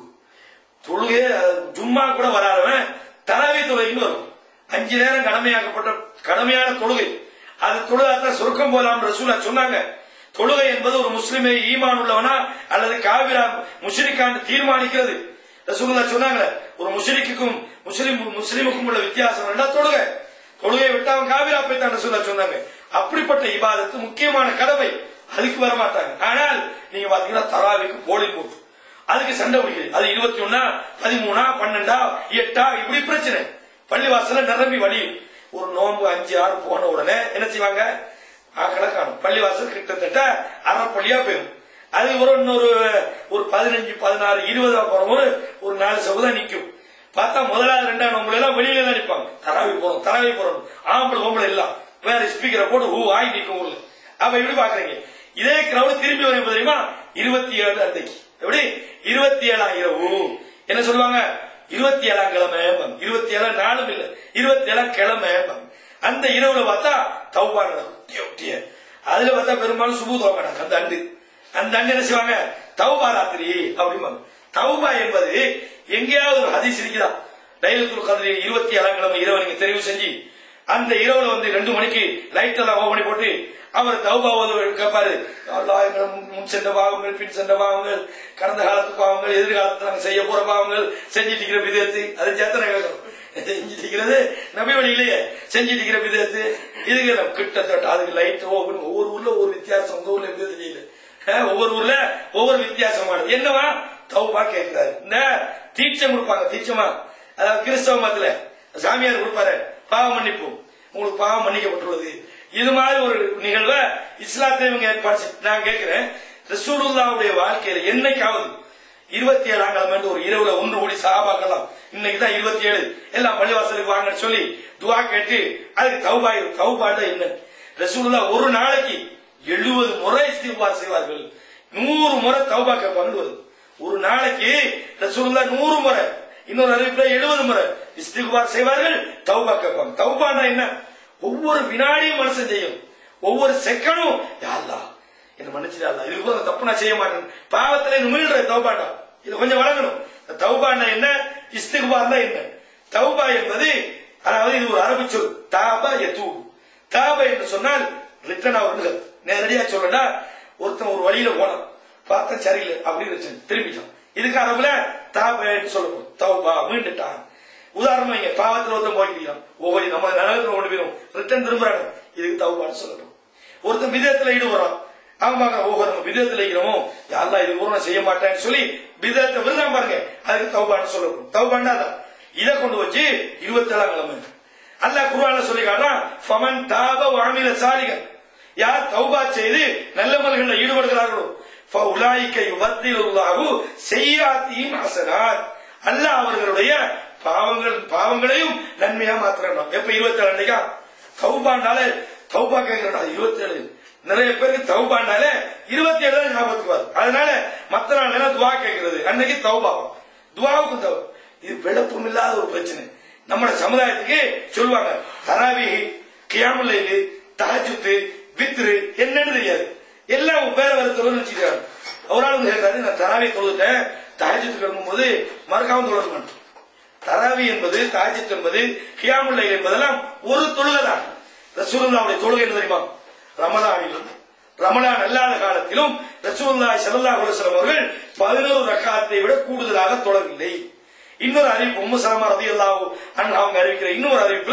தொழுகை ஜும்மா கூட வராதவன் தலவை தொழுகைன்னு வரும் அஞ்சு நேரம் கடமையாக்கப்பட்ட கடமையான தொழுகை அது தொழுதாத்தான் சுருக்கம் போலாம் ரசூலா சொன்னாங்க தொழுகை என்பது ஒரு முஸ்லிமை ஈமான் உள்ளவனா அல்லது காவிரா முஷ்ரிக்கான்னு தீர்மானிக்கிறது ரசூலுல்லா சொன்னாங்க ஒரு முஷ்ரிக்குக்கும் முஸ்லிம் முஸ்லிமுக்கும் உள்ள வித்தியாசம் என்ன தொழுகை தொழுகை விட்டு அவன் காவிரா போய்த்தான் ரசூலா சொன்னாங்க அப்படிப்பட்ட இபாதத்து முக்கியமான கடமை அதுக்கு வர மாட்டாங்க ஆனால் நீங்க பாத்தீங்கன்னா தராவிக்கு போலிங் போட்டு அதுக்கு சண்டை பிடிக்குது அது இருபத்தி ஒன்னா பதிமூணா பன்னெண்டா எட்டா இப்படி பிரச்சனை பள்ளிவாசல்ல நிரம்பி வழியும் ஒரு நோம்பு அஞ்சு ஆறு போன உடனே என்ன செய்வாங்க கணக்கானும் பள்ளிவாசல் கிட்டத்தட்ட அரை பள்ளியா போயிடும் அது ஒரு இன்னொரு ஒரு பதினஞ்சு பதினாறு இருபது போற ஒரு ஒரு நாலு சபதம் நிக்கும் பார்த்தா முதலாவது ரெண்டாம் நோம்புல எல்லாம் வெளியில தான் நிப்பாங்க தராவி போறோம் தராவி போறோம் ஆம்பளை பொம்பளை எல்லாம் வேற ஸ்பீக்கரை போட்டு ஹூ ஆகி நிக்கும் ஊர்ல அப்ப எப்படி பாக்குறீங்க இதே கிரௌட் திரும்பி வரும் எப்ப தெரியுமா இருபத்தி ஏழு அன்றைக்கு எப்படி இருபத்தி ஏழாம் இரவு என்ன சொல்லுவாங்க இருபத்தி ஏழாம் கிழமை இருபத்தி ஏழாம் நாளும் இல்ல இருபத்தி ஏழாம் கிழமை அந்த இரவுல பார்த்தா தௌபா நடக்கும் ஒட்டிய ஒட்டிய அதுல பார்த்தா பெரும்பாலும் சுபு தோக நடக்கும் அந்த அண்டு அந்த அண்டு என்ன செய்வாங்க தௌபா ராத்திரி அப்படிம்பாங்க தௌபா என்பது எங்கேயாவது ஒரு ஹதீஸ் இருக்குதா லைலத்துல் கதிரி இருபத்தி ஏழாம் கிழமை இரவு நீங்க தெரிவு செஞ்சு அந்த இரவுல வந்து ரெண்டு மணிக்கு லைட் எல்லாம் ஓபன் பண்ணி போட்டு அவர் தௌபாவது கேட்பாரு அல்லாஹ் எங்களை முன் முன் சென்ற பாவங்கள் பின் சென்ற பாவங்கள் கடந்த காலத்து பாவங்கள் எதிர்காலத்துல நாங்க செய்ய போற பாவங்கள் செஞ்சிட்டு இருக்கிற விதத்து அதை சேர்த்து நாங்க கேட்கணும் செஞ்சிட்டு இருக்கிறது நபி வழி இல்லையே செஞ்சிட்டு இருக்கிற விதத்து இதுக்கு நம்ம கிட்டத்தட்ட அதுக்கு லைட் ஓபன் ஒவ்வொரு ஊர்ல ஒவ்வொரு வித்தியாசம் உங்க ஊர்ல எப்படி தெரியல அஹ், ஒவ்வொரு ஊர்ல ஒவ்வொரு வித்தியாசமானது என்னவா தௌபா கேட்கிறாரு இந்த தீட்சம் கொடுப்பாங்க தீட்சமா அதாவது கிறிஸ்தவ மதத்துல சாமியார் கொடுப்பாரு பாவ மன்னிப்பு உங்களுக்கு பாவம் மன்னிக்கப்பட்டுள்ளது இது மாதிரி ஒரு நிகழ்வை இஸ்லாத்தை இவங்க ஏற்பாடு செஞ்சு- நான் கேட்கிறேன் ரசூலுல்லாவுடைய வாழ்க்கையில என்னைக்காவது இருபத்தி ஏழாம் கிழமை ஒரு இரவுல ஒன்று கூடி சஹாபாக்கலாம் இன்னைக்கு தான் இருபத்தி ஏழு எல்லாம் பள்ளிவாசலுக்கு வாங்கன்னு சொல்லி துவா கேட்டு அதுக்கு தௌபா தௌபாண்டா என்ன ரசூலுல்லா ஒரு நாளைக்கு எழுபது முறை இஸ்திஃபார் செய்வார்கள் நூறு முறை தௌபா கேட்பாங்கன்னு வருது ஒரு நாளைக்கு ரசூலுல்லா நூறு முறை இன்னொரு அறிவிப்புல எழுபது முறை இஸ்திஃபார் செய்வார்கள் தௌபா கேட்பாங்க தௌபாண்டா என்ன ஒவ்வொரு வினாடியும் மனுஷன் செய்யும் ஒவ்வொரு செகண்டும் யா அல்லாஹ் என்ன மன்னிச்சிடா இது கூட தப்பு நான் செய்ய மாட்டேன் பாவத்துல நிமிழ்ற தௌபாண்டா இது கொஞ்சம் வழங்கணும் இந்த தௌபாண்டா என்ன இஸ்திகுபார்னா என்ன தௌபா என்பது அதாவது இது ஒரு அரபு சொல் தாபா எது தாபா என்று சொன்னால் ரிட்டர்ன் அவர்கள் நேரடியா சொல்லனா ஒருத்தன் ஒரு வழியில போனான் பார்த்தா சரியில்லை அப்படின்னு வச்சு திரும்பிட்டான் இதுக்கு அரபுல தாபன்னு சொல்லணும் தௌபா மீண்டுட்டான் உதாரணம் இங்க பாவத்துல ஒருத்தன் போய்க்கிறான் ஒவ்வொரு நம்ம நரகத்துல கொண்டு போயிடும் ரிட்டர்ன் திரும்புறாங்க இதுக்கு தௌபான்னு சொல்லணும் ஒருத்தன் விதத்துல ஈடுபடுறான் அவன் பாக்க ஓஹோ நம்ம விதத்துல இருக்கிறோமோ யாரெல்லாம் இது கூட நான் செய்ய மாட்டேன்னு சொல்லி விதத்தை விருதாம் பாருங்க அதுக்கு தௌபான்னு சொல்லணும் தௌபாண்டா தான் இதை கொண்டு வச்சு இருபத்தி ஏழாம் கிழமை அல்லாஹ் குர்ஆன்ல சொல்லி காட்டுறான் ஃபமன் தாப வாமில சாலிகன் யார் தௌபா செய்து நல்ல மல்களில் ஈடுபடுகிறார்களோ ஃபஉலாயிக யுபத்திலுல்லாஹு செய்யாத்தியும் ஹசனாத் அல்லாஹ் அவர்களுடைய பாவங்கள் பாவங்களையும் நன்மையா மாத்திரம் எப்ப இருபத்தி ஏழு அன்னைக்கா தௌபாண்டாலே தௌபா கேட்கிறா இருபத்தி ஏழு நிறைய பேருக்கு தௌபாண்டாலே இருபத்தி ஏழு தான் ஞாபகத்துக்கு வரும் அதனால மத்த நாள் எல்லாம் துவா கேட்கிறது அன்னைக்கு தௌபா துவாவுக்கு தௌபா இது விளப்பம் இல்லாத ஒரு பிரச்சனை நம்ம சமுதாயத்துக்கு சொல்லுவாங்க தராவி கியாமுல்லைலு தஹஜுத்து வித்ரு என்னன்னு தெரியாது எல்லாம் வேற வேற தொழில் வச்சுக்கிறாங்க ஒரு ஆள் வந்து கேட்காரு நான் தராவி தொழுதுட்டேன் தஹஜுத்து கிளம்பும்போது மறக்காம தொழணும் மாட்டேன் தராவி என்பது தாஜித் என்பது கியாமுல்லை என்பதெல்லாம் ஒரு தொழுகை தான் ரசூலுல்லாவுடைய தொழுகை என்ன தெரியுமா ரமலானிலும் ரமலான் அல்லாத காலத்திலும் ரசூலுல்லாஹி ஸல்லல்லாஹு அலைஹி வஸல்லம் அவர்கள் 11 ரக்காத்தை விட கூடுதலாக தொழவில்லை இன்னொரு அறிவிப்பு உம்மு சலமா ரலியல்லாஹு அன்ஹா அவங்க அறிவிக்கிற இன்னொரு அறிவிப்புல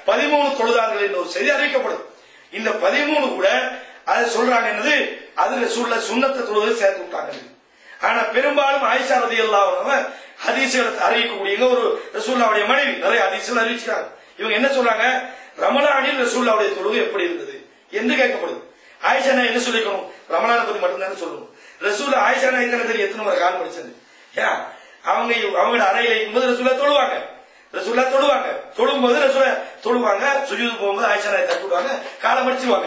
13 தொழுதார்கள் என்ற ஒரு செய்தி அறிவிக்கப்படுது இந்த 13 கூட அது சொல்றாங்க என்னது அது ரசூலுல்லாஹ் சுன்னத்தை தொழுகை சேர்த்து விட்டாங்க ஆனா பெரும்பாலும் ஆயிஷா ரலியல்லாஹு அன்ஹா ஹதீஸ்களை அறிவிக்கக்கூடியவங்க ஒரு ரசூல்லாவுடைய மனைவி நிறைய ஹதீஸ்கள் அறிவிச்சாங்க இவங்க என்ன சொல்றாங்க ரமலானில் ரசூல்லாவுடைய தொழுகை எப்படி இருந்தது என்று கேட்கப்படுது ஆயிஷா நான் என்ன சொல்லிக்கணும் ரமலானை பத்தி மட்டும்தானே சொல்லணும் ரசூல் ஆயிஷா நான் இத்தனை எத்தனை முறை கால் படிச்சது ஏன் அவங்க அவங்க அறையில இருக்கும்போது ரசூலா தொழுவாங்க ரசூலா தொழுவாங்க தொழும்போது ரசூலா தொழுவாங்க சுஜூது போகும்போது ஆயிஷா நாய் தட்டுவாங்க காலை மடிச்சிருவாங்க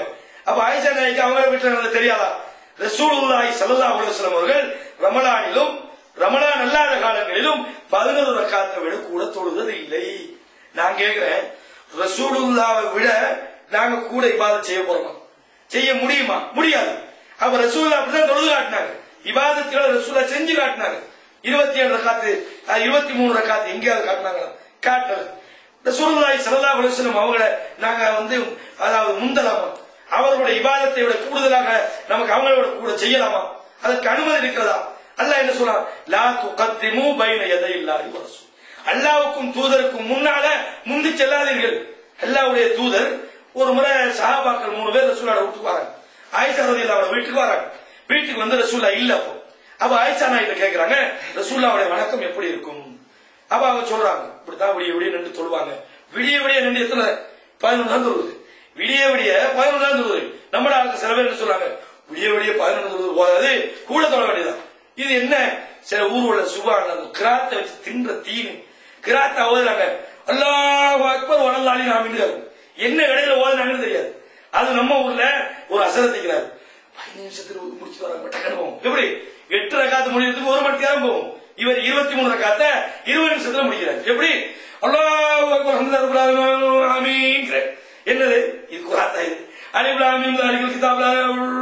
அப்ப ஆயிஷா நாய்க்கு அவங்க வீட்டுல நடந்தது தெரியாதா ரசூலுல்லாஹி ஸல்லல்லாஹு அலைஹி வஸல்லம் அவர்கள் ரமலானிலும் ரமலான் அல்லாத காலங்களிலும் பதினொரு ரக்காத்தை விட கூட தொழுவது இல்லை நான் கேக்குறேன் ரசூலுல்லாவை விட நாங்க கூட இபாதத் செய்ய போறோமா செய்ய முடியுமா முடியாது அப்ப ரசூல்லா அப்படிதான் தொழுது காட்டினாங்க இபாதத்துகளை ரசூல்லா செஞ்சு காட்டினாங்க இருபத்தி ஏழு ரக்காத்து அஹ், இருபத்தி மூணு ரக்காத்து எங்கேயாவது காட்டினாங்களா காட்டல ரசூலுல்லாஹி ஸல்லல்லாஹு அலைஹி வஸல்லம் அவங்கள நாங்க வந்து அதாவது முந்தலாமா அவர்களுடைய இபாதத்தை விட கூடுதலாக நமக்கு அவங்களோட கூட செய்யலாமா அதற்கு அனுமதி இருக்கிறதா அல்லாஹ் என்ன சொல்றான் லா துகத்திமு பைன யதையில்லாஹி வ ரசூல் அல்லாஹ்வுக்கும் தூதருக்கும் முன்னால முந்தி செல்லாதீர்கள் அல்லாஹ்வுடைய தூதர் ஒரு முறை சஹாபாக்கள் மூணு பேர் ரசூலோட வீட்டுக்கு வராங்க ஆயிஷா ரலியல்லாஹு வீட்டுக்கு வராங்க வீட்டுக்கு வந்து ரசூல்லா இல்ல அப்போ அப்ப ஆயிஷா நாயிட்ட கேக்குறாங்க ரசூல்லாவுடைய வணக்கம் எப்படி இருக்கும் அப்ப அவங்க சொல்றாங்க இப்படித்தான் விடிய விடிய நின்று தொழுவாங்க விடிய விடிய நின்று எத்தனை பதினொன்று தான் தொழுது விடிய விடிய பதினொன்று தான் தொழுது நம்மள ஆளுக்கு சில பேர் என்ன சொல்றாங்க விடிய விடிய பதினொன்று தொழுது போதாது கூட தொழ வேண்டியதான் இது என்ன சில ஊர்வல சுபான் அந்த கிராத்தை வச்சு தின்ற தீனு கிராத்தை ஓதுறாங்க அல்லாஹ் அக்பர் வளர்ந்தாலி நாமின்னு என்ன இடையில ஓதுனாங்கன்னு தெரியாது அது நம்ம ஊர்ல ஒரு அசரத்திக்கிறாரு பதினஞ்சு நிமிஷத்துல முடிச்சு வராங்க டக்குனு போகும் எப்படி எட்டு ரக்காத்து முடிக்கிறதுக்கு ஒரு மணி நேரம் போகும் இவர் இருபத்தி மூணு ரக்காத்த இருபது நிமிஷத்துல முடிக்கிறார் எப்படி அல்லாஹ் அக்பர் ஹம்துலில்லாஹி ரப்பில் ஆலமீன் ஆமீன்ங்கிற. என்னது இது குராத்தா இது அலிப்லாமீன் அலிகுல் கிதாப்ல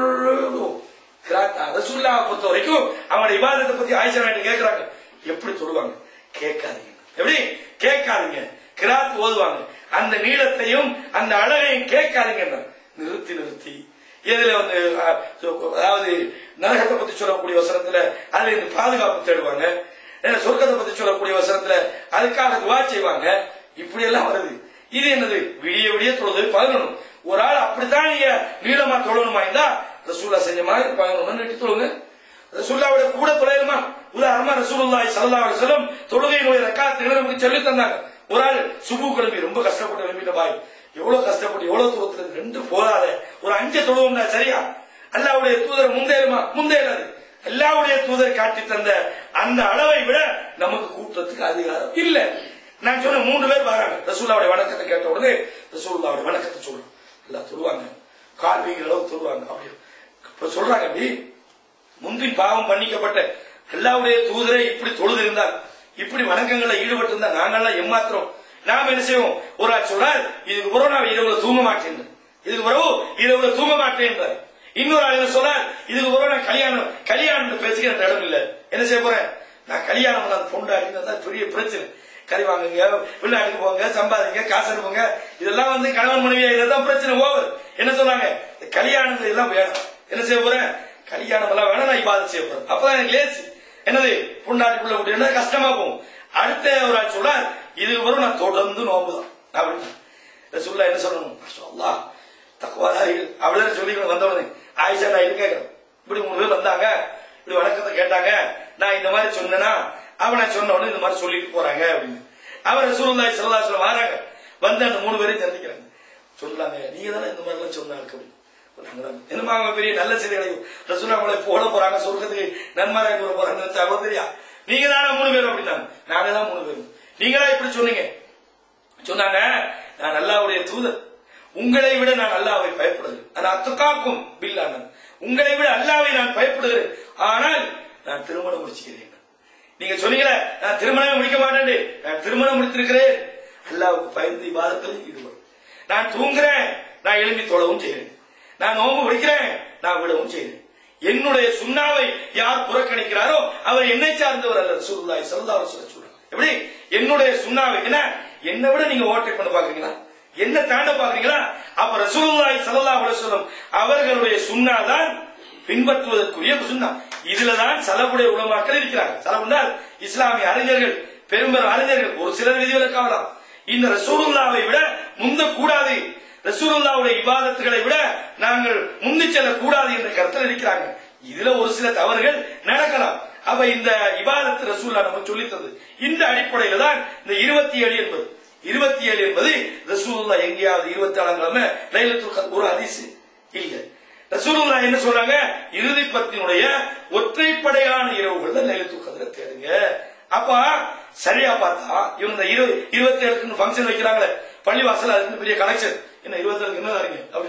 கிராத்தா ரசூல்லாவை பொறுத்த வரைக்கும் அவங்களோட இபாதத்தை பத்தி ஆயிஷா நாயுடு கேக்குறாங்க எப்படி சொல்லுவாங்க கேட்காதீங்க எப்படி கேட்காதீங்க கிராத் ஓதுவாங்க அந்த நீளத்தையும் அந்த அழகையும் கேட்காதீங்க நிறுத்தி நிறுத்தி இதுல வந்து அஹ், அதாவது நரகத்தை பத்தி சொல்லக்கூடிய வசனத்துல அதுல இருந்து பாதுகாப்பு தேடுவாங்க ஏன்னா சொர்க்கத்தை பத்தி சொல்லக்கூடிய வசனத்துல அதுக்காக துவா செய்வாங்க இப்படி எல்லாம் வருது இது என்னது விடிய விடிய தொழுது பதினொன்று ஒரு ஆள் அப்படித்தான் நீங்க நீளமா தொழணுமா இருந்தா ரசூல்லா செஞ்ச மாதிரி பதினொன்று நீட்டி தொழுங்க ரசூல்லாவோட கூட தொலையுமா உதாரணமா ரசூலுல்லாஹி ஸல்லல்லாஹு அலைஹி வஸல்லம் தொழுகையினுடைய ரக்காத்துகளை நமக்கு சொல்லி தந்தாங்க ஒரு ஆள் சுபு கிளம்பி ரொம்ப கஷ்டப்பட்டு கிளம்பிட்ட பாய் எவ்வளவு கஷ்டப்பட்டு எவ்வளவு தூரத்துல இருந்து ரெண்டு போதாத ஒரு அஞ்சு தொழுவோம்னா சரியா அல்லாவுடைய தூதர் முந்தேறுமா முந்தேறாது அல்லாவுடைய தூதர் காட்டி தந்த அந்த அளவை விட நமக்கு கூட்டத்துக்கு அதிகாரம் இல்ல நான் சொன்ன மூன்று பேர் வராங்க ரசூல்லாவுடைய வணக்கத்தை கேட்ட உடனே ரசூல்லாவுடைய வணக்கத்தை சொல்றோம் எல்லாம் சொல்லுவாங்க கால்வீங்க அளவு சொல்லுவாங்க அப்படி இப்ப சொல்றாங்க அப்படி முன்பின் பாவம் பண்ணிக்கப்பட்ட அல்லாவுடைய தூதரை இப்படி தொழுது இருந்தால் இப்படி வணக்கங்கள்ல ஈடுபட்டு இருந்தா நாங்கெல்லாம் ஏமாத்திரம் நாம என்ன செய்வோம் ஒரு ஆள் சொல்றார் இதுக்கு பிறகு நான் இரவுல தூங்க மாட்டேன் இதுக்கு பிறகு இரவுல தூங்க மாட்டேன் என்றார். இன்னொரு ஆள் என்ன சொல்றார் இதுக்கு பிறகு நான் கல்யாணம் கல்யாணம் பேசிக்க எனக்கு இடம் இல்ல என்ன செய்ய போறேன் நான் கல்யாணம் பண்ண பொண்டாடின்னு தான் பெரிய பிரச்சனை கறி வாங்குங்க வெளிநாட்டுக்கு போங்க சம்பாதிங்க காசு அனுப்புங்க இதெல்லாம் வந்து கணவன் மனைவியா இதெல்லாம் பிரச்சனை ஓவர் என்ன சொல்றாங்க இந்த கல்யாணம் எல்லாம் வேணும் என்ன செய்ய போறேன் கல்யாணம் எல்லாம் வேணா நான் இபாதத் செய்ய போறேன் அப்பதான் எனக்கு லேசி என்னது பொண்டாட்டிக்குள்ள விட்டு கஷ்டமா போகும் அடுத்த ஒரு ஆள் சொல்றார் இதுக்கு வரும் நான் தொடர்ந்து நோம்புதான் அப்படின்னு ரசூலுல்லாஹ் என்ன சொல்லணும் அல்லாஹ் தக்குவாதாரிகள் அவளே சொல்லிக்கணும் வந்தவனே ஆயிஷா நான் கேட்கிறேன் இப்படி மூணு பேர் வந்தாங்க இப்படி வணக்கத்தை கேட்டாங்க நான் இந்த மாதிரி சொன்னேன்னா அவனை சொன்ன உடனே இந்த மாதிரி சொல்லிட்டு போறாங்க அப்படின்னு அவர் ரசூலுல்லாஹி ஸல்லல்லாஹு அலைஹி வஸல்லம் வராங்க வந்து அந்த மூணு பேரையும் சந்திக்கிறாங்க சொல்லாங்க நீங்க தானே இந்த மாதிரி எல்லாம் சொன்னாங்க அப்படின்னு நாங்கதான். என்னமா அவங்க பெரிய நல்ல செய்திகளை ரசூல் அவங்களை போட போறாங்க சொர்க்கத்துக்கு நன்மாராய கூற போறாங்க நினைச்சா அவ்வளவு தெரியா நீங்க தானே மூணு பேரும் அப்படின்னாங்க நாங்க தான் மூணு பேரும் நீங்க தான் இப்படி சொன்னீங்க சொன்னாங்க நான் அல்லாவுடைய தூதர் உங்களை விட நான் அல்லாவை பயப்படுகிறேன் நான் அத்துக்காக்கும் பில்லான உங்களை விட அல்லாவை நான் பயப்படுகிறேன் ஆனால் நான் திருமணம் முடிச்சுக்கிறேன் நீங்க சொன்னீங்களே நான் திருமணமே முடிக்க மாட்டேன் நான் திருமணம் முடித்திருக்கிறேன் அல்லாவுக்கு பயந்து இபாதத்தில் ஈடுபடும் நான் தூங்குறேன் நான் எழும்பி தொழவும் செய்கிறேன் நான் நோம்பு பிடிக்கிறேன் நான் விடவும் செய்கிறேன் என்னுடைய சுண்ணாவை யார் புறக்கணிக்கிறாரோ அவர் என்னை சார்ந்தவர் அல்ல ரசூலுல்லாஹி ஸல்லல்லாஹு அலைஹி வஸல்லம் சொல்றாங்க எப்படி என்னுடைய சுண்ணாவை என்ன என்னை விட நீங்க ஓட்டை பண்ண பாக்குறீங்களா என்ன தாண்ட பாக்குறீங்களா அப்ப ரசூலுல்லாஹி ஸல்லல்லாஹு அலைஹி வஸல்லம் அவர்களுடைய சுண்ணா தான் பின்பற்றுவதற்குரிய சுண்ணா இதுலதான் சலவுடைய உலமாக்கள் இருக்கிறாங்க சலவுனால் இஸ்லாமிய அறிஞர்கள் பெரும்பெரும் அறிஞர்கள் ஒரு சிலர் விதிவிலக்காகலாம் இந்த ரசூலுல்லாவை விட முந்த கூடாது ரசூலுல்லாவுடைய இபாதத்துகளை விட நாங்கள் முந்தி செல்லக்கூடாது என்ற கருத்தில் இருக்கிறாங்க இதுல ஒரு சில தவறுகள் நடக்கலாம் அப்ப இந்த இபாதத்து ரசூல்லா நமக்கு சொல்லித் தந்தது இந்த அடிப்படையில தான் இந்த இருபத்தி ஏழு என்பது இருபத்தி ஏழு என்பது ரசூலுல்லா எங்கேயாவது இருபத்தி ஏழாம் கிழமை லைலத்துல் கத்ர் ஒரு ஹதீஸ் இல்ல ரசூலுல்லா என்ன சொல்றாங்க இறுதி பத்தினுடைய ஒற்றைப்படையான இரவுகள்ல லைலத்துல் கத்ரை தேடுங்க அப்ப சரியா பார்த்தா இவங்க இந்த இரு இருபத்தி ஏழுக்கு ஃபங்க்ஷன் வைக்கிறாங்களே பள்ளிவாசல் அதுக்கு பெரிய கனெக்ஷன் என்ன இருபத்தி ஏழுக்கு என்ன தரீங்க அப்படின்னு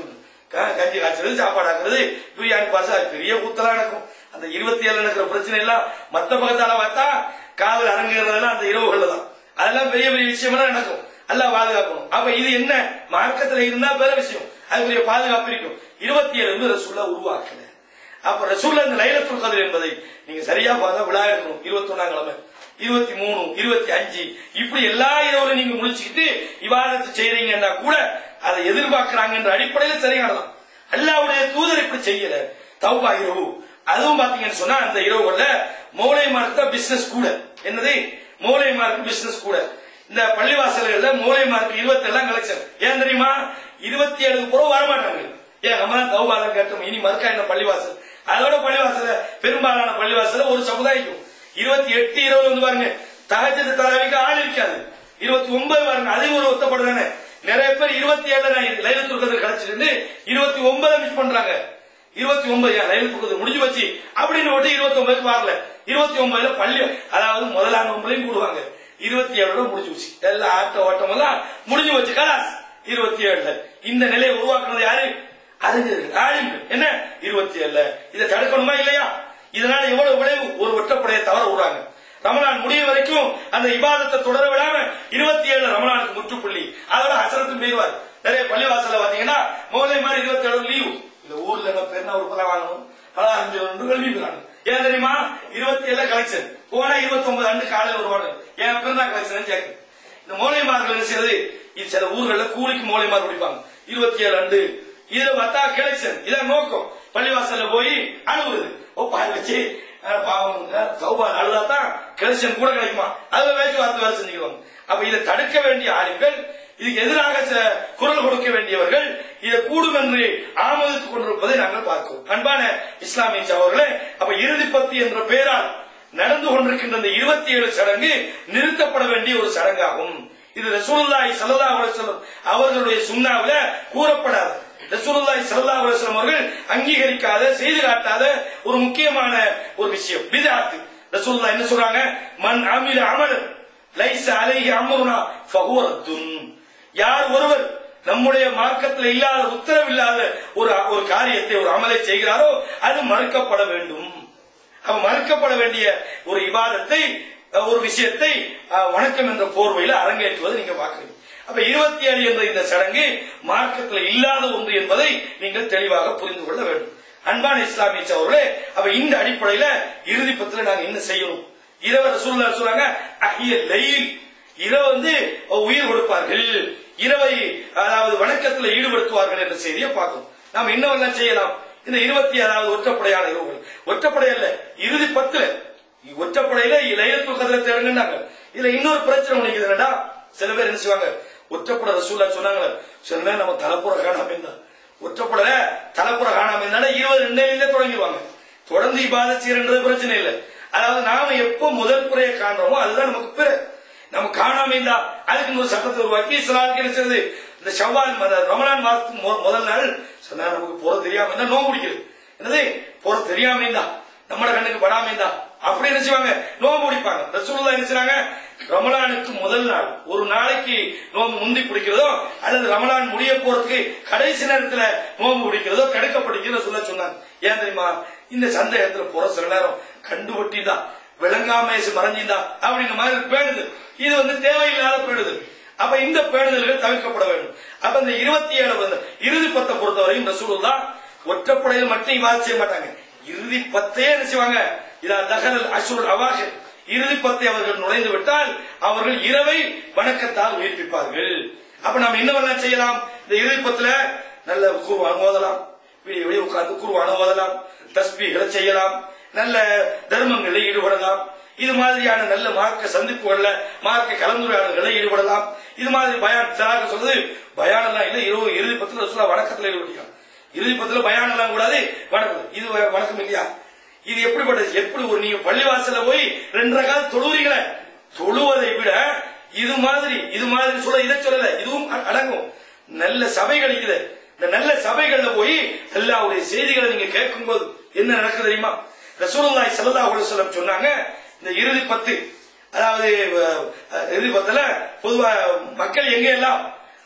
க- கஞ்சி காய்ச்சறது சாப்பாடு ஆக்குறது பிரியாணி பாசா பெரிய கூத்தலா நடக்கும் அந்த இருபத்தி ஏழு நடக்கிற பிரச்சனை எல்லாம் மத்த பக்கத்தால பார்த்தா காவல் அரங்குறதெல்லாம் அந்த இரவுகள்ல தான் அதெல்லாம் பெரிய பெரிய விஷயமெல்லாம் நடக்கும் எல்லாம் பாதுகாக்கணும் அப்ப இது என்ன மார்க்கத்துல இருந்தா வேற விஷயம் அதுக்குரிய பாதுகாப்பு இருக்கும் இருபத்தி ஏழு வந்து ரசூல்லா உருவாக்கல அப்ப ரசூல்லா இந்த லைலத்துல் கதிர் என்பதை நீங்க சரியா பார்த்தா விழா எடுக்கணும் இருபத்தி ஒன்னாம் கிழமை இருபத்தி மூணு இருபத்தி அஞ்சு இப்படி எல்லா இரவுல நீங்க முடிச்சுக்கிட்டு இவாதத்து செய்றீங்கன்னா கூட அதை எதிர்பார்க்கறாங்கன்ற அடிப்படையில் சரியானதான் அல்லாவுடைய தூதர் இப்படி செய்யல தௌபா இரவு அதுவும் பாத்தீங்கன்னு சொன்னா அந்த இரவுகள்ல மூளைமார்க்கு தான் பிசினஸ் கூட என்னது மூளைமார்க்கு பிசினஸ் கூட இந்த பள்ளிவாசல்கள்ல மூளைமார்க்கு இருபத்தி எல்லாம் கலெக்ஷன் ஏன் தெரியுமா இருபத்தி ஏழுக்கு பிறகு வரமாட்டாங்க ஏன் நம்ம தான் தௌபாலம் கேட்டோம் இனி மறுக்கா என்ன பள்ளிவாசல் அதோட பள்ளிவாசல பெரும்பாலான பள்ளிவாசல ஒரு சமுதாயம் இருபத்தி எட்டு இருபது வந்து பாருங்க தகஜத்து தராவிக்கு ஆள் இருக்காது இருபத்தி ஒன்பது பாருங்க அது ஒரு ஒத்தப்படுதானே நிறைய பேர் இருபத்தி ஏழு லைலத்துல் கதிர் கிடைச்சிருந்து இருபத்தி ஒன்பதை மிஸ் பண்றாங்க இருபத்தி ஒன்பது ஏன் லைலத்துல் கதிர் முடிஞ்சு வச்சு அப்படின்னு விட்டு இருபத்தி ஒன்பதுக்கு வரல இருபத்தி ஒன்பதுல பள்ளி அதாவது முதலாம் நோம்புலையும் கூடுவாங்க இருபத்தி ஏழுல முடிஞ்சு வச்சு எல்லா ஆட்ட ஓட்டம் எல்லாம் முடிஞ்சு வச்சு கலாஸ் இருபத்தி ஏழுல இந்த நிலையை உருவாக்குனது யாரு அறிஞர்கள் ஆளுங்கள் என்ன இருபத்தி ஏழுல இதை தடுக்கணுமா இல்லையா இதனால எவ்வளவு விளைவு ஒரு ஒற்றப்படையை தவற விடுறாங்க ரமலான் முடியும் வரைக்கும் அந்த இபாதத்தை தொடர விடாம இருபத்தி ஏழு ரமலானுக்கு முற்றுப்புள்ளி அதோட ஹசரத்தும் போயிருவார் நிறைய பள்ளிவாசல்ல பாத்தீங்கன்னா முதலே மாதிரி இருபத்தி ஏழு லீவு இந்த ஊர்ல என்ன பேர்னா ஒரு பல வாங்கணும் பல அஞ்சு ஒன்று கல்விக்கிறாங்க ஏன் தெரியுமா இருபத்தி ஏழு கலெக்ஷன் போனா இருபத்தி ஒன்பது ஆண்டு காலையில் வருவாங்க ஏன் பிறந்தா கலெக்ஷன் கேட்கு இந்த மூளைமார்கள் என்ன செய்யறது இது சில ஊர்கள்ல கூலிக்கு மூளைமார் குடிப்பாங்க இருபத்தி ஏழு ஆண்டு இதுல பார்த்தா கலெக்ஷன் இதான் நோக்கம் பள்ளிவாசல்ல போய் அழுகுறது ஒப்பாய் வச்சு அஹ், பாவம் சௌபால் அழுதாதான் கலெக்ஷன் கூட கிடைக்குமா அதுல பேச்சுவார்த்தை வேலை செஞ்சுக்குவாங்க அப்ப இதை தடுக்க வேண்டிய ஆளுங்கள் இதுக்கு எதிராக ச- குரல் கொடுக்க வேண்டியவர்கள் இதை கூடும் என்று ஆமோதித்துக் கொண்டிருப்பதை நாங்கள் பார்க்கிறோம் அன்பான இஸ்லாமிய சகோதரர்களே அப்ப இறுதி பத்தி என்ற பெயரால் நடந்து கொண்டிருக்கின்ற இந்த இருபத்தி ஏழு சடங்கு நிறுத்தப்பட வேண்டிய ஒரு சடங்காகும் இது ரசூலுல்லாஹி ஸல்லல்லாஹு அலைஹி வஸல்லம் அவர்களுடைய சுன்னாவில கூறப்படாது ரசூலுல்லாஹி ஸல்லல்லாஹு அலைஹி வஸல்லம் அவர்கள் அங்கீகரிக்காத செய்து காட்டாத ஒரு முக்கியமான ஒரு விஷயம் பிதாத் ரசூலுல்லாஹ் என்ன சொல்றாங்க மன் அமில அமலன் லைஸ அலைஹி அம்ருனா ஃபஹுவ ரத்துன் யார் ஒருவர் நம்முடைய மார்க்கத்தில் இல்லாத உத்தரவு இல்லாத ஒரு ஒரு காரியத்தை ஒரு அமலை செய்கிறாரோ அது மறுக்கப்பட வேண்டும் அவ மறுக்கப்பட வேண்டிய ஒரு இபாதத்தை அஹ், ஒரு விஷயத்தை அஹ், வணக்கம் என்ற போர்வையில் அரங்கேற்றுவது நீங்க பார்க்கிறீங்க அப்ப இருபத்தி ஏழு என்ற இந்த சடங்கு மார்க்கத்தில் இல்லாத ஒன்று என்பதை நீங்கள் தெளிவாக புரிந்து கொள்ள வேண்டும் அன்பான இஸ்லாமிய சகோதரர்களே அப்ப இந்த அடிப்படையில இறுதி பத்திர நாங்க என்ன செய்யணும் இரவு ரசூலுல்லாஹ் சொல்றாங்க அஹிய லைல் இரவு வந்து உயிர் கொடுப்பார்கள் இரவை அதாவது வணக்கத்தில் ஈடுபடுத்துவார்கள் என்ற செய்தியை பார்க்கணும் நாம் என்னவெல்லாம் செய்யலாம் இந்த இருபத்தி ஏழாவது ஒற்றப்படையான இரவுகள் ஒற்றப்படை அல்ல இறுதி பத்துல ஒற்றப்படையில லைலத்துல் கதிர தேடுங்கன்னாங்க இதுல இன்னொரு பிரச்சனை ஒண்ணு என்னடா சில பேர் என்ன செய்வாங்க ஒற்றப்பட ரசூல்லா சொன்னாங்க சில நேரம் நம்ம தலைப்புற காணாம இருந்தா ஒற்றப்பட தலைப்புற காணாம இருந்தா இருபது ரெண்டுல தொடங்கிடுவாங்க தொடர்ந்து இபாத செய்யறது பிரச்சனை இல்லை அதாவது நாம எப்போ முதல் புறையை காண்றோமோ அதுதான் நமக்கு பிற நம்ம காணாம இருந்தா அதுக்கு ஒரு சட்டத்தை உருவாக்கி இஸ்லாமுக்கு என்ன செய்யுது இந்த ஷவ்வால் மத- ரமலான் மாதத்துக்கு மொ- முதல் நாள் சொன்னா நமக்கு போற தெரியாம இருந்தா நோம்பு பிடிக்கிறது என்னது போற தெரியாம இருந்தா நம்மட கண்ணுக்கு படாம இருந்தா அப்படி என்ன செய்வாங்க நோம்பு பிடிப்பாங்க ரசூலுல்லாஹ் என்ன செய்றாங்க ரமலானுக்கு முதல் நாள் ஒரு நாளைக்கு நோம்பு முந்தி பிடிக்கிறதோ அல்லது ரமலான் முடிய போறதுக்கு கடைசி நேரத்துல நோம்பு பிடிக்கிறதோ தடுக்கப்படுகிறதோ சொல்ல சொன்னாங்க ஏன் தெரியுமா இந்த சந்தேகத்துல போற சில நேரம் கண்டுபட்டிதா விளங்காம மறைஞ்சிருந்தா அப்படின்ற மாதிரி பேணுதல் இது வந்து தேவையில்லாத பேணுதல் அப்ப இந்த பேணுதல்கள் தவிர்க்கப்பட வேண்டும் அப்ப இந்த இருபத்தி ஏழு வந்து இறுதி பத்தை பொறுத்தவரையும் ரசூலுல்லா ஒற்றப்படையில் மட்டும் இவாது செய்ய மாட்டாங்க இறுதி பத்தையே என்ன செய்வாங்க இதா தகரல் அசுர் அவாக இறுதி பத்தை அவர்கள் நுழைந்து விட்டால் அவர்கள் இரவை வணக்கத்தால் உயிர்ப்பிப்பார்கள் அப்ப நாம் என்னவெல்லாம் செய்யலாம் இந்த இறுதி பத்துல நல்ல குருவான் ஓதலாம் விடிய விடிய உட்கார்ந்து குருவான ஓதலாம் தஸ்பீகளை செய்யலாம் நல்ல தர்மங்களில் ஈடுபடலாம் இது மாதிரியான நல்ல மார்க்க சந்திப்புகள்ல மார்க்க கலந்துரையாடல்களில் ஈடுபடலாம் இது மாதிரி பயான் சிலாக சொல்றது பயான் எல்லாம் இல்ல இரவு இறுதி பத்துல ரசூலா வணக்கத்துல ஈடுபடுத்திக்கலாம் இறுதி பத்துல பயான் எல்லாம் கூடாது வணக்கம் இது வ- வணக்கம் இல்லையா இது எப்படிப்பட்டது எப்படி ஒரு நீங்க பள்ளிவாசல்ல போய் ரெண்டரை கால் தொழுவீங்களே தொழுவதை விட இது மாதிரி இது மாதிரி சொல்ல இதை சொல்லல இதுவும் அ- அடங்கும் நல்ல சபைகள் இருக்குது இந்த நல்ல சபைகள்ல போய் அல்லாவுடைய செய்திகளை நீங்க கேட்கும்போது என்ன நடக்குது தெரியுமா ரசூலுல்லாஹி ஸல்லல்லாஹு அலைஹி வஸல்லம் சொன்னாங்க இந்த இறுதி பத்து அதாவது அஹ், இறுதி பத்துல பொதுவா மக்கள் எங்க எல்லாம்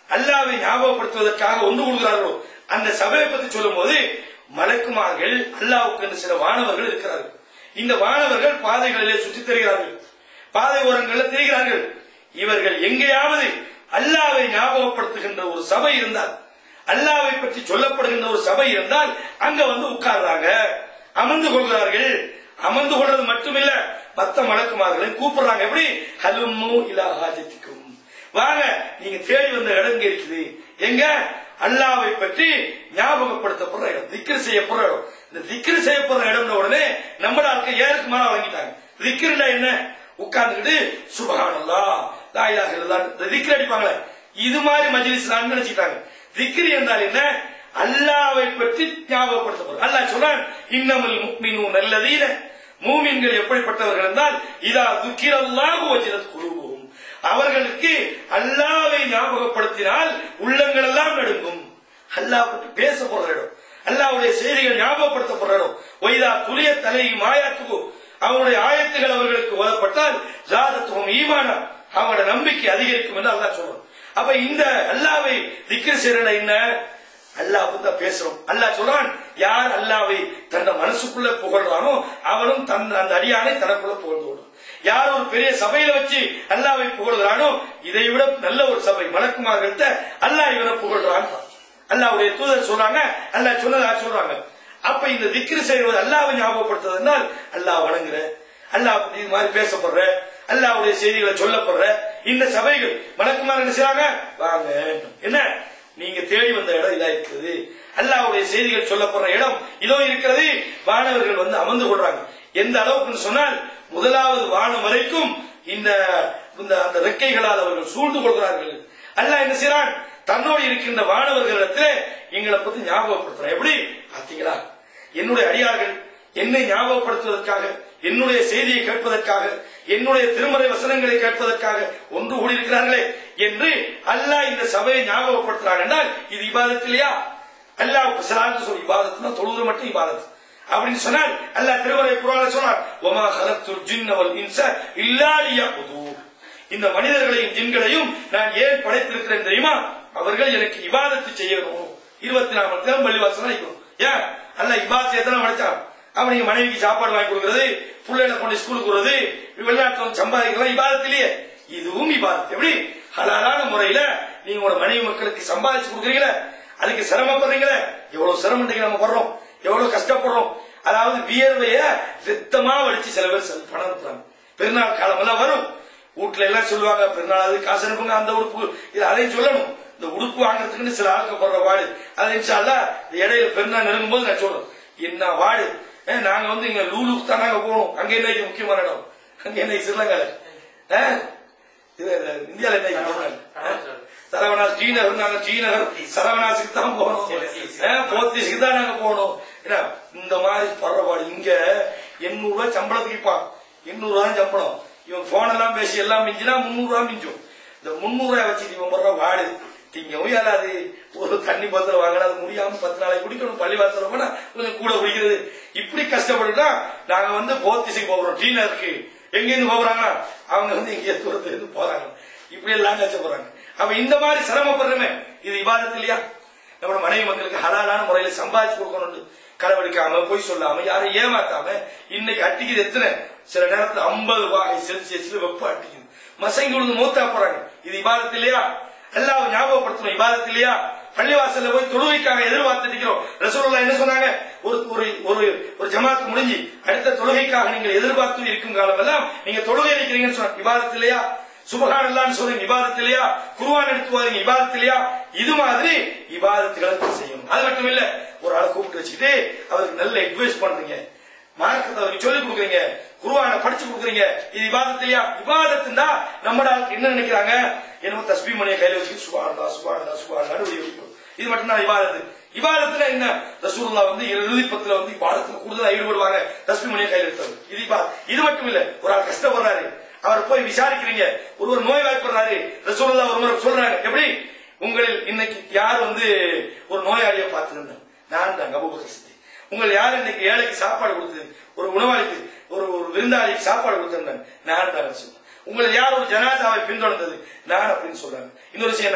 அல்லாவை ஞாபகப்படுத்துவதற்காக ஒன்று கொள்கிறார்களோ அந்த சபையை பற்றி சொல்லும் போது மலக்குமார்கள் அல்லாவுக்கு என்று சில வானவர்கள் இருக்கிறார்கள் இந்த வானவர்கள் பாதைகளிலே சுற்றித் தருகிறார்கள் பாதை ஓரங்களில் திரிகிறார்கள் இவர்கள் எங்கேயாவது அல்லாவை ஞாபகப்படுத்துகின்ற ஒரு சபை இருந்தால் அல்லாவை பற்றி சொல்லப்படுகின்ற ஒரு சபை இருந்தால் அங்க வந்து உட்கார்றாங்க அமர்ந்து கொள்கிறார்கள் அமர்ந்து கொள்றது மட்டுமில்ல மத்த மலக்குமார்களை கூப்பிடுறாங்க எப்படி ஹலும்மு இலா ஹாஜத்திக்கும் வாங்க நீங்க தேடி வந்த இடம் இங்க இருக்குது எங்க அல்லாவை பற்றி ஞாபகப்படுத்தப்படுற இடம் திக்ர் செய்யப்படுற இடம் இந்த திக்ர் செய்யப்படுற இடம்னு உடனே நம்ம ஆட்கள் ஏருக்கு மாற வாங்கிட்டாங்க திக்ருண்டா என்ன உட்கார்ந்துக்கிட்டு சுபஹானல்லா லா இலாஹ இல்லல்லாஹ் இந்த திக்ர் அடிப்பாங்களே இது மாதிரி மஜ்லிஸ் நான் நினைச்சிட்டாங்க திக்ர் என்றால் என்ன அல்லாவை பற்றி ஞாபகப்படுத்தப்படும் அல்லாஹ் சொல்றான் இன்னமல் முக்மினூன் அல்லதீன மூமின்கள் எப்படிப்பட்டவர்கள் என்றால் இதா துக்கிரல்லாஹு வஜிரத் குலூபுஹும் அவர்களுக்கு அல்லாவை ஞாபகப்படுத்தினால் உள்ளங்கள் எல்லாம் நடுங்கும் அல்லாஹ் பற்றி பேச போற இடம் அல்லாவுடைய செய்திகள் ஞாபகப்படுத்தப்படுற இடம் ஒய்தா துளிய தலை மாயாத்துக்கு அவனுடைய ஆயத்துகள் அவர்களுக்கு ஓதப்பட்டால் ஜாதத்துவம் ஈமானா அவங்களோட நம்பிக்கை அதிகரிக்கும் என்று அல்லாஹ் சொல்றான் அப்ப இந்த அல்லாவை திக்ர் செய்யற என்ன அல்லாஹ் பத்தி தான் பேசுறோம் அல்லாஹ் சொல்றான் யார் அல்லாவை தன் மனசுக்குள்ள புகழ்றானோ அவனும் தன் அந்த அடியானை தனக்குள்ள புகழ்ந்து விடும் யார் ஒரு பெரிய சபையில வச்சு அல்லாவை புகழ்கிறானோ இதை விட நல்ல ஒரு சபை மலக்குமார்கள்ட்ட அல்லாஹ் இவனை புகழ்றான் அல்லாவுடைய தூதர் சொல்றாங்க அல்லாஹ் சொன்னதா சொல்றாங்க அப்ப இந்த திக்ரு செய்வது அல்லாவை ஞாபகப்படுத்துறதுனால் அல்லாஹ் வணங்குற அல்லாஹ் இது மாதிரி பேசப்படுற அல்லாவுடைய செய்திகளை சொல்லப்படுற இந்த சபைகள் மலக்குமார் என்ன செய்றாங்க வாங்க என்ன நீங்க தேடி வந்த இடம் இதா இருக்குது அல்லாவுடைய செய்திகள் சொல்லப்படுற இடம் இதோ இருக்கிறது வானவர்கள் வந்து அமர்ந்து கொள்றாங்க எந்த அளவுக்குன்னு சொன்னால் முதலாவது வானம் வரைக்கும் இந்த இந்த அந்த ரெக்கைகளால் அவர்கள் சூழ்ந்து கொள்கிறார்கள் அல்லாஹ் என்ன செய்றான் தன்னோடு இருக்கின்ற வானவர்களிடத்திலே எங்களை பத்தி ஞாபகப்படுத்துறான் எப்படி பாத்தீங்களா என்னுடைய அடியார்கள் என்னை ஞாபகப்படுத்துவதற்காக என்னுடைய செய்தியை கேட்பதற்காக என்னுடைய திருமறை வசனங்களை கேட்பதற்காக ஒன்று கூடியிருக்கிறார்களே என்று அல்லாஹ் இந்த சபையை ஞாபகப்படுத்துறான் என்றால் இது இபாதத் இல்லையா அல்லாஹ் சலாத்து சொல் இபாதத்னா தொழுது மட்டும் இபாதத் அப்படின்னு சொன்னால் அல்லாஹ் திருமறை குரான சொன்னார் ஒமா ஹலத்துல் ஜின்ன வல் இன்ச இல்லா லியஅபுதூன் இந்த மனிதர்களையும் ஜின்களையும் நான் ஏன் படைத்திருக்கிறேன் தெரியுமா அவர்கள் எனக்கு இபாதத்து செய்யணும் இருபத்தி நாலு மணி நேரம் பள்ளிவாசல் வைக்கணும் ஏன் அல்ல இபாதத்தை எத்தனை படைச்சான் அவனுக்கு மனைவிக்கு சாப்பாடு வாங்கி கொடுக்கறது பிள்ளைகளை கொண்டு ஸ்கூலுக்கு விடுறது வெளிநாட்டுல வந்து சம்பாதிக்கலாம் இபாதத்திலேயே இதுவும் இபாதத் எப்படி ஹலாலான முறையில நீங்க உங்களோட மனைவி மக்களுக்கு சம்பாதிச்சு கொடுக்குறீங்களே அதுக்கு சிரமப்படுறீங்களே எவ்வளவு சிரமம் நம்ம படுறோம் எவ்வளவு கஷ்டப்படுறோம் அதாவது வியர்வைய ரத்தமா வடிச்சு சில பேர் செல் பணம் அனுப்புறாங்க பெருநாள் காலம் எல்லாம் வரும் வீட்டுல எல்லாம் சொல்லுவாங்க பெருநாள் அது காசு அனுப்புங்க அந்த உடுப்பு இது அதையும் சொல்லணும் இந்த உடுப்பு வாங்குறதுக்குன்னு சில ஆட்கள் போடுற வாடு அது இன்ஷால்லா இந்த இடையில பெருநாள் நெருங்கும் போது நான் சொல்றேன் என்ன வாடு ஏ, நாங்க வந்து இங்க லூலுக்கு தான் நாங்க போகணும் அங்க என்ன இது முக்கியமான இடம் அங்க என்ன ஸ்ரீலங்கால ஆ? இது இந்தியால என்ன இது போறாங்க? ஆ? சரவணாஸ் ஸ்ரீநகர் நாங்க ஸ்ரீநகர் சரவணாசுக்கு தான் போகணும் ஆ, போத்தீஸுக்கு தான் நாங்க போகணும் என்ன இந்த மாதிரி பரவாயில்ல இங்க எண்ணூறு ரூபாய் சம்பளத்துக்கு இப்பான் எண்ணூறு ரூபாய் சம்பளம் இவன் போன் எல்லாம் பேசி எல்லாம் மிஞ்சினா முந்நூறு ரூபாய் மிஞ்சும் இந்த முந்நூறு ரூபாய் வச்சுட்டு இவன் போடுற வாடு திங்கவும் இயலாது ஒரு தண்ணி பத்திரம் வாங்கினா அது முடியாம பத்து நாளைக்கு குடிக்கணும் பள்ளி வாசல் போனா கொஞ்சம் கூட குடிக்கிறது இப்படி கஷ்டப்பட்டுட்டா நாங்க வந்து போத்திஸுக்கு போகிறோம் டீனருக்கு எங்க இருந்து போறாங்க அவங்க வந்து எங்கேயோ தூரத்துல இருந்து போறாங்க இப்படி எல்லாம் கஷ்டப்படுறாங்க அப்ப இந்த மாதிரி சிரமப்படுறமே இது விவாதத்து இல்லையா நம்மளோட மனைவி மக்களுக்கு ஹலாலான முறையில சம்பாதிச்சு கொடுக்கணும் களவெடுக்காம பொய் சொல்லாம யாரையும் ஏமாத்தாம இன்னைக்கு அட்டிக்குது எத்தனை சில நேரத்துல ஐம்பது ரூபாய் செல்சியஸ்ல வெப்பம் அட்டிக்குது மசங்கி விழுந்து மூத்தா போறாங்க இது இபாதத்து இல்லையா அல்லாஹ் ஞாபகப்படுத்தணும் இபாதத்து இல்லையா பள்ளிவாசல்ல போய் தொழுகைக்காக எதிர்பார்த்து நிக்கிறோம் ரசூலுல்லாஹ் என்ன சொன்னாங்க ஒரு ஒரு ஒரு ஒரு ஜமாத் முடிஞ்சு அடுத்த தொழுகைக்காக நீங்கள் எதிர்பார்த்து இருக்கும் காலம் எல்லாம் நீங்க தொழுகை நிக்கிறீங்கன்னு சொன்னாங்க இபாதத்து இல்லையா சுபகான் அல்லான்னு சொல்றீங்க இபாதத்து இல்லையா குருவான் எடுத்து போறீங்க இபாதத்து இல்லையா இது மாதிரி இபாதத்துகளை செய்யணும் அது மட்டும் இல்ல ஒரு ஆளை கூப்பிட்டு வச்சுக்கிட்டு அவருக்கு நல்ல அட்வைஸ் பண்றீங்க மார்க்கத்தை அவருக்கு சொல்லிக் கொடுக்குறீங்க குருவான படிச்சு கொடுக்குறீங்க இது இபாதத்து இல்லையா இபாதத்துண்டா நம்ம ஆளுக்கு என்ன நினைக்கிறாங்க என்னமோ தஸ்பி மணியை கையில வச்சுக்கிட்டு சுபானதா சுபானதா சுபானதா இது மட்டும் தான் இபாதத்து இபாதத்துல என்ன ரசூலுல்லாஹ் வந்து இறுதி பத்துல வந்து இபாதத்துல கூடுதலா ஈடுபடுவாங்க தஸ்பி மணியை கையில எடுத்தது இது இபா- இது மட்டும் இல்ல ஒரு ஆள் கஷ்டப்படுறாரு அவர் போய் விசாரிக்கிறீங்க ஒருவர் நோய் வாய்ப்படுறாரு ரசூலுல்லாஹ் ஒரு முறை சொல்றாங்க எப்படி உங்களில் இன்னைக்கு யார் வந்து ஒரு நோயாளியை பார்த்துருந்தேன் நான் தான் அபூபக்கர் சித்திக் உங்கள் யார் இன்னைக்கு ஏழைக்கு சாப்பாடு கொடுத்தது ஒரு உணவாளிக்கு ஒரு ஒரு விருந்தாளிக்கு சாப்பாடு கொடுத்திருந்தேன் நான் தான் சொன்னேன் உங்களை யார் ஒரு ஜனாதாவை பின்தொடர்ந்தது நான் அப்படின்னு சொல்றாங்க இன்னொரு விஷயம் என்ன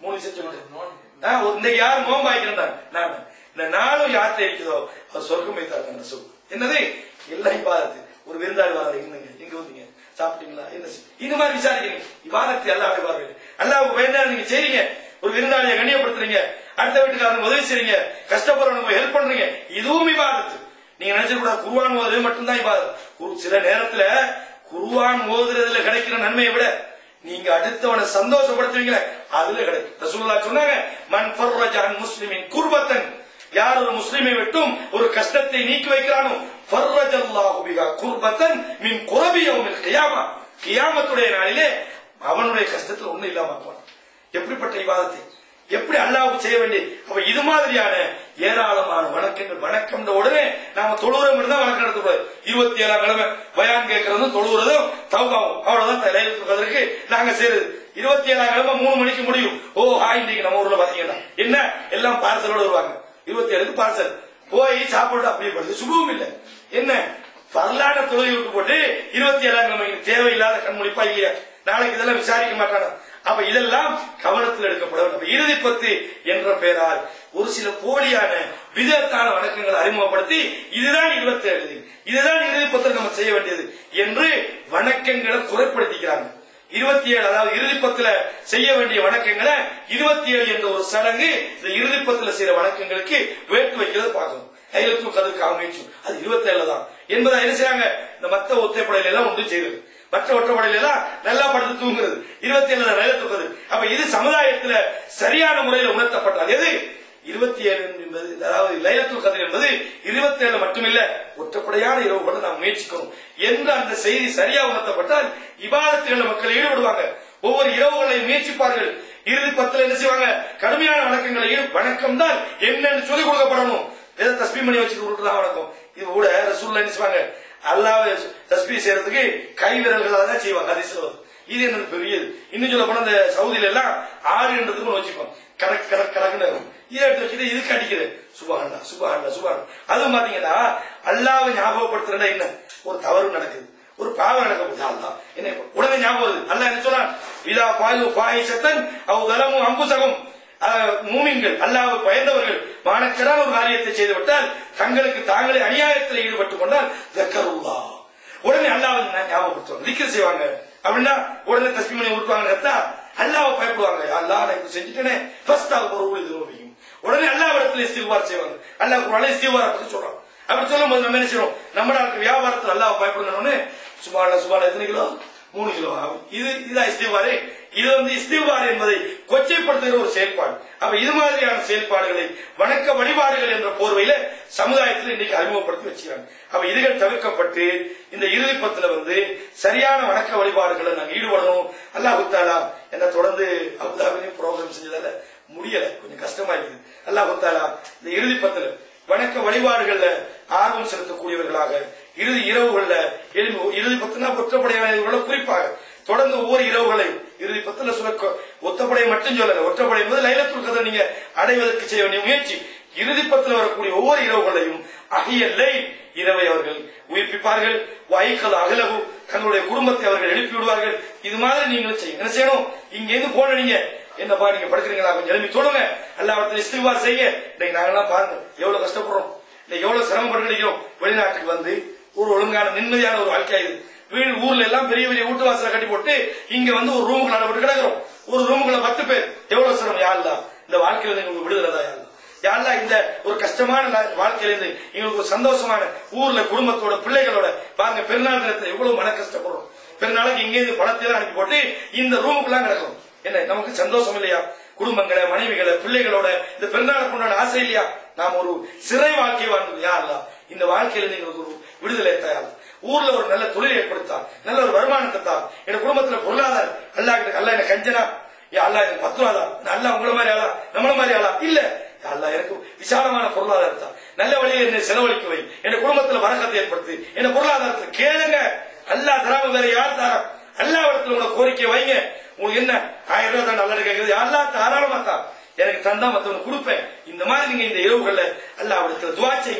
மூணு விஷயம் சொல்லிட்டு ஆ, ஒரு- இன்னைக்கு யார் நோன்பு ஆகிக்கிறேன் நான் இந்த நாளும் யார்கிட்ட இருக்குதோ அவர் சொர்க்கம் வைத்தார் அந்த சொல் என்னது எல்லாம் இபாதத்து ஒரு விருந்தாளி வாரம் இருந்துங்க எங்க வந்தீங்க சாப்பிட்டீங்களா என்ன செய்- இந்த மாதிரி விசாரிக்கிறீங்க இபாதத்து அல்லாஹ் பாருங்க அல்லாஹ் பயந்தா நீங்க செய்றீங்க ஒரு விருந்தாளியை கண்ணியப்படுத்துறீங்க அடுத்த வீட்டுக்காரங்க உதவி செய்றீங்க கஷ்டப்படுறவங்க ஹெல்ப் பண்றீங்க இதுவும் இபாதத்து நீங்க நினைச்ச கூட குருவான் ஓதுறது மட்டும்தான் இபாதத் குரு- சில நேரத்துல குருவான் ஓதுறதுல கிடைக்கிற நன்மையை விட நீங்க அடுத்தவனை சந்தோஷப்படுத்துவீங்களே அதுல கிடைக்கும் ரசூலுல்லாஹ் சொன்னாங்க மன் ஃபர்ரஜ அன் முஸ்லிமின் குர்பத்தன் யார் ஒரு முஸ்லிமை விட்டும் ஒரு கஷ்டத்தை நீக்கி வைக்கிறானோ ஃபர்ரஜல்லாஹு பிஹா குர்பத்தன் மின் குரபி யௌமில் கியாமா கியாமத்துடைய நாளிலே அவனுடைய கஷ்டத்துல ஒண்ணு இல்லாம ஆக்குவான் எப்படிப்பட்ட இவாதத்தை எப்படி அல்லாஹ்வுக்கு செய்ய வேண்டிய அப்ப இது மாதிரியான ஏராளமான வணக்கங்கள் வணக்கம் உடனே நாம தொழுவுறம் இருந்தா வணக்கம் நடத்தக்கூடாது இருபத்தி ஏழாம் கிழமை பயான் கேட்கறதும் தொழுவுறதும் தௌபாவும் அவ்வளவுதான் லைலத்துல் கதருக்கு நாங்க செய்யறது இருபத்தி ஏழாம் கிழமை மூணு மணிக்கு முடியும் ஓ ஹாய் இன்னைக்கு நம்ம ஊர்ல பாத்தீங்கன்னா என்ன எல்லாம் பார்சலோட வருவாங்க இருபத்தி ஏழுக்கு பார்சல் போய் சாப்பிட்டு அப்படியே படுது சுபமும் இல்ல என்ன வரலான தொழுகை விட்டு போட்டு இருபத்தி ஏழாம் கிழமைக்கு தேவையில்லாத கண்முழிப்பா இல்லையா நாளைக்கு இதெல்லாம் விசாரிக்க மாட்டானா அப்ப இதெல்லாம் கவனத்தில் எடுக்கப்பட வேண்டும் இறுதி பத்து என்ற பெயரால் ஒரு சில போலியான விதத்தான வணக்கங்களை அறிமுகப்படுத்தி இதுதான் இருபத்தி ஏழு இதுதான் இறுதி பத்தில் நம்ம செய்ய வேண்டியது என்று வணக்கங்களை குறைப்படுத்திக்கிறாங்க இருபத்தி ஏழு அதாவது இறுதி பத்துல செய்ய வேண்டிய வணக்கங்களை இருபத்தி ஏழு என்ற ஒரு சடங்கு இந்த இறுதி பத்துல செய்யற வணக்கங்களுக்கு வேட்டு வைக்கிறது பார்க்கணும் லைலத்துல் கதருக்கு அமைச்சு அது இருபத்தி ஏழுல தான் என்பதை என்ன செய்றாங்க இந்த மத்த ஒத்தைப்படையில எல்லாம் ஒன்று செய்யுது மற்ற ஒற்றைப்படையில எல்லாம் நல்லா படுத்து தூங்குறது இருபத்தி ஏழுல லைலத்துல் கதர் அப்ப இது சமுதாயத்துல சரியான முறையில் உணர்த்தப்பட்டது எது இருபத்தி ஏழு என்பது அதாவது லைலத்துல் கதர் என்பது இருபத்தி ஏழு மட்டுமில்ல ஒற்றைப்படையான இரவுகளை நாம் முயற்சிக்கணும் என்று அந்த செய்தி சரியா உணர்த்தப்பட்டால் இபாதத்துகள் மக்கள் ஈடுபடுவாங்க ஒவ்வொரு இரவுகளை முயற்சிப்பார்கள் இறுதி பத்துல என்ன செய்வாங்க கடுமையான வணக்கங்களை ஈடு- வணக்கம் தான் என்னன்னு சொல்லிக் கொடுக்கப்படணும் ஏதோ தஸ்பி மணி வச்சு கொடுக்குறதா வணக்கம் இது கூட ரசூல்லா என்ன செய்வாங்க அல்லாஹ் தஸ்பி செய்யறதுக்கு கை விரல்களால தான் செய்வாங்க ஹதீஸ்ல வருது இது என்னது பெரியது இன்னும் சொல்ல போனா இந்த சவுதியில எல்லாம் ஆறு என்றதுக்கு ஒண்ணு வச்சுப்போம் கணக்கு கணக்கு கணக்குன்னு இருக்கும். இதை எடுத்து வச்சுட்டு இதுக்கு அடிக்கிறது சுபஹான்டா சுபஹான்டா சுபஹான் அதுவும் பாத்தீங்கன்னா அல்லாவை ஞாபகப்படுத்துறதா என்ன ஒரு தவறு நடக்குது ஒரு பாவம் நடக்க போகுது அல்லாஹ் என்ன உடனே ஞாபகம் வருது அல்லாஹ் என்ன சொல்றான் இதா பாயு பாயிசத்தன் அவ் தலமும் அம்புசகம் அஹ், மூமின்கள் அல்லாஹ்வை பயந்தவர்கள் மானக்கரான ஒரு காரியத்தை செய்து விட்டால் தங்களுக்கு தாங்களே அநியாயத்தில் ஈடுபட்டுக் கொண்டால் ஜக்கருல்லா உடனே அல்லாஹ் ஞாபகப்படுத்துவாங்க திக்கர் செய்வாங்க அப்படின்னா உடனே தஸ்மி மணி உருட்டுவாங்க கத்தா அல்லாஹ் பயப்படுவாங்க அல்லாஹ் நான் இப்படி செஞ்சுட்டேனே ஃபர்ஸ்ட் ஆக ஒரு ஊழல் திரும்பியும் உடனே அல்லாஹ் இடத்துல இஸ்திகுபார் செய்வாங்க அல்லாஹ் குரானே இஸ்திகுபார் பத்தி சொல்றான் அப்படி சொல்லும் போது நம்ம என்ன செய்யறோம் நம்ம நாளுக்கு வியாபாரத்தில் அல்லாஹ் பயப்படணும்னு சுமார சுமார் எத்தனை கிலோ மூணு கிலோ ஆகும் இது இதா இஸ்திகுபாரு இது வந்து இஸ்திகுபார் என்பதை கொச்சைப்படுத்துகிற ஒரு செயல்பாடு அப்ப இது மாதிரியான செயல்பாடுகளை வணக்க வழிபாடுகள் என்ற போர்வையில சமுதாயத்தில் இன்னைக்கு அறிமுகப்படுத்தி வச்சுக்கிறாங்க அப்ப இதுகள் தவிர்க்கப்பட்டு இந்த இறுதி பத்துல வந்து சரியான வணக்க வழிபாடுகளை நாங்க ஈடுபடணும் அல்லாஹ் தாலா என்ன தொடர்ந்து அபுதாபிலையும் ப்ரோக்ராம் செஞ்சதால முடியல கொஞ்சம் கஷ்டமா இருக்குது அல்லாஹ் தாலா இந்த இறுதி பத்துல வணக்க வழிபாடுகள்ல ஆர்வம் செலுத்தக்கூடியவர்களாக இறுதி இரவுகள்ல எழும்பி இறுதி பத்துனா ஒற்றப்படையாளர்கள குறிப்பாக தொடர்ந்து ஒவ்வொரு இரவுகளையும் இறுதி பத்துல சொல்ல ஒத்தப்படை மட்டும் சொல்லல ஒற்றப்படை என்பது லைலத்துல் கதர் நீங்க அடைவதற்கு செய்ய வேண்டிய முயற்சி இறுதி பத்துல வரக்கூடிய ஒவ்வொரு இரவுகளையும் அகியல்லை இரவை அவர்கள் உயிர்ப்பிப்பார்கள் வாய்க்கல் அகலகு தங்களுடைய குடும்பத்தை அவர்கள் எழுப்பி விடுவார்கள் இது மாதிரி நீங்களும் செய்யுங்க என்ன செய்யணும் இங்க இருந்து போன நீங்க என்னப்பா நீங்க படுக்கிறீங்களா கொஞ்சம் எழுப்பி சொல்லுங்க அல்லாவத்தில் இஸ்திவார் செய்ய இன்னைக்கு நாங்கெல்லாம் பாருங்க எவ்வளவு கஷ்டப்படுறோம் இன்னைக்கு எவ்வளவு சிரமப்பட்டு நினைக்கிறோம் வெளிநாட்டுக்கு வந்து ஒரு ஒழுங்கான நிம்மதியான ஒரு வாழ்க்கை இது வீடு ஊர்ல எல்லாம் பெரிய பெரிய வீட்டு வாசல கட்டி போட்டு இங்க வந்து ஒரு ரூமுக்குள்ள அடைபட்டு கிடக்கிறோம் ஒரு ரூமுக்குள்ள பத்து பேர் எவ்வளவு சிரமம் யாருலா இந்த வாழ்க்கையில இருந்து உங்களுக்கு விடுதலை தான் யாருலா யாருலா இந்த ஒரு கஷ்டமான நா- வாழ்க்கையில இருந்து எங்களுக்கு ஒரு சந்தோஷமான ஊர்ல குடும்பத்தோட பிள்ளைகளோட பாருங்க பெருநாள் தினத்துல எவ்வளவு மன கஷ்டப்படுறோம் பெருநாளுக்கு இங்க இருந்து பணத்தை எல்லாம் அனுப்பி போட்டு இந்த ரூமுக்குள்ள கிடக்கும் என்ன நமக்கு சந்தோஷம் இல்லையா குடும்பங்களை மனைவிகளை பிள்ளைகளோட இந்த பெருநாளை கொண்டாட ஆசை இல்லையா நாம் ஒரு சிறை வாழ்க்கை வாழ்ந்தது யாருலா இந்த வாழ்க்கையில இருந்து எங்களுக்கு ஒரு விடுதலை தயார் ஊர்ல ஒரு நல்ல தொழில் ஏற்படுத்தா நல்ல ஒரு வருமானத்தை தான் என் குடும்பத்துல பொருளாதாரம் அல்லா கிட்ட அல்ல எனக்கு கஞ்சனா யா அல்லா எனக்கு பத்து ரூபா தான் அல்லா உங்கள மாதிரி ஆளா நம்மள மாதிரி ஆளா இல்ல யா அல்லா எனக்கு விசாலமான பொருளாதாரம் தான் நல்ல வழியை என்னை செலவழிக்க வை என் குடும்பத்துல வரக்கத்தை ஏற்படுத்து என் பொருளாதாரத்துல கேளுங்க அல்லா தராம வேற யார் தாரா அல்லா இடத்துல உங்களை கோரிக்கை வைங்க உங்களுக்கு என்ன ஆயிரம் ரூபாய் தான் நல்லது கேட்குது அல்லா தாராளமா தான் எனக்கு தந்தா மத்தவங்க கொடுப்பேன் இந்த மாதிரி நீங்க இந்த இரவுகள்ல அல்லா இடத்துல துவா செய்யுங்க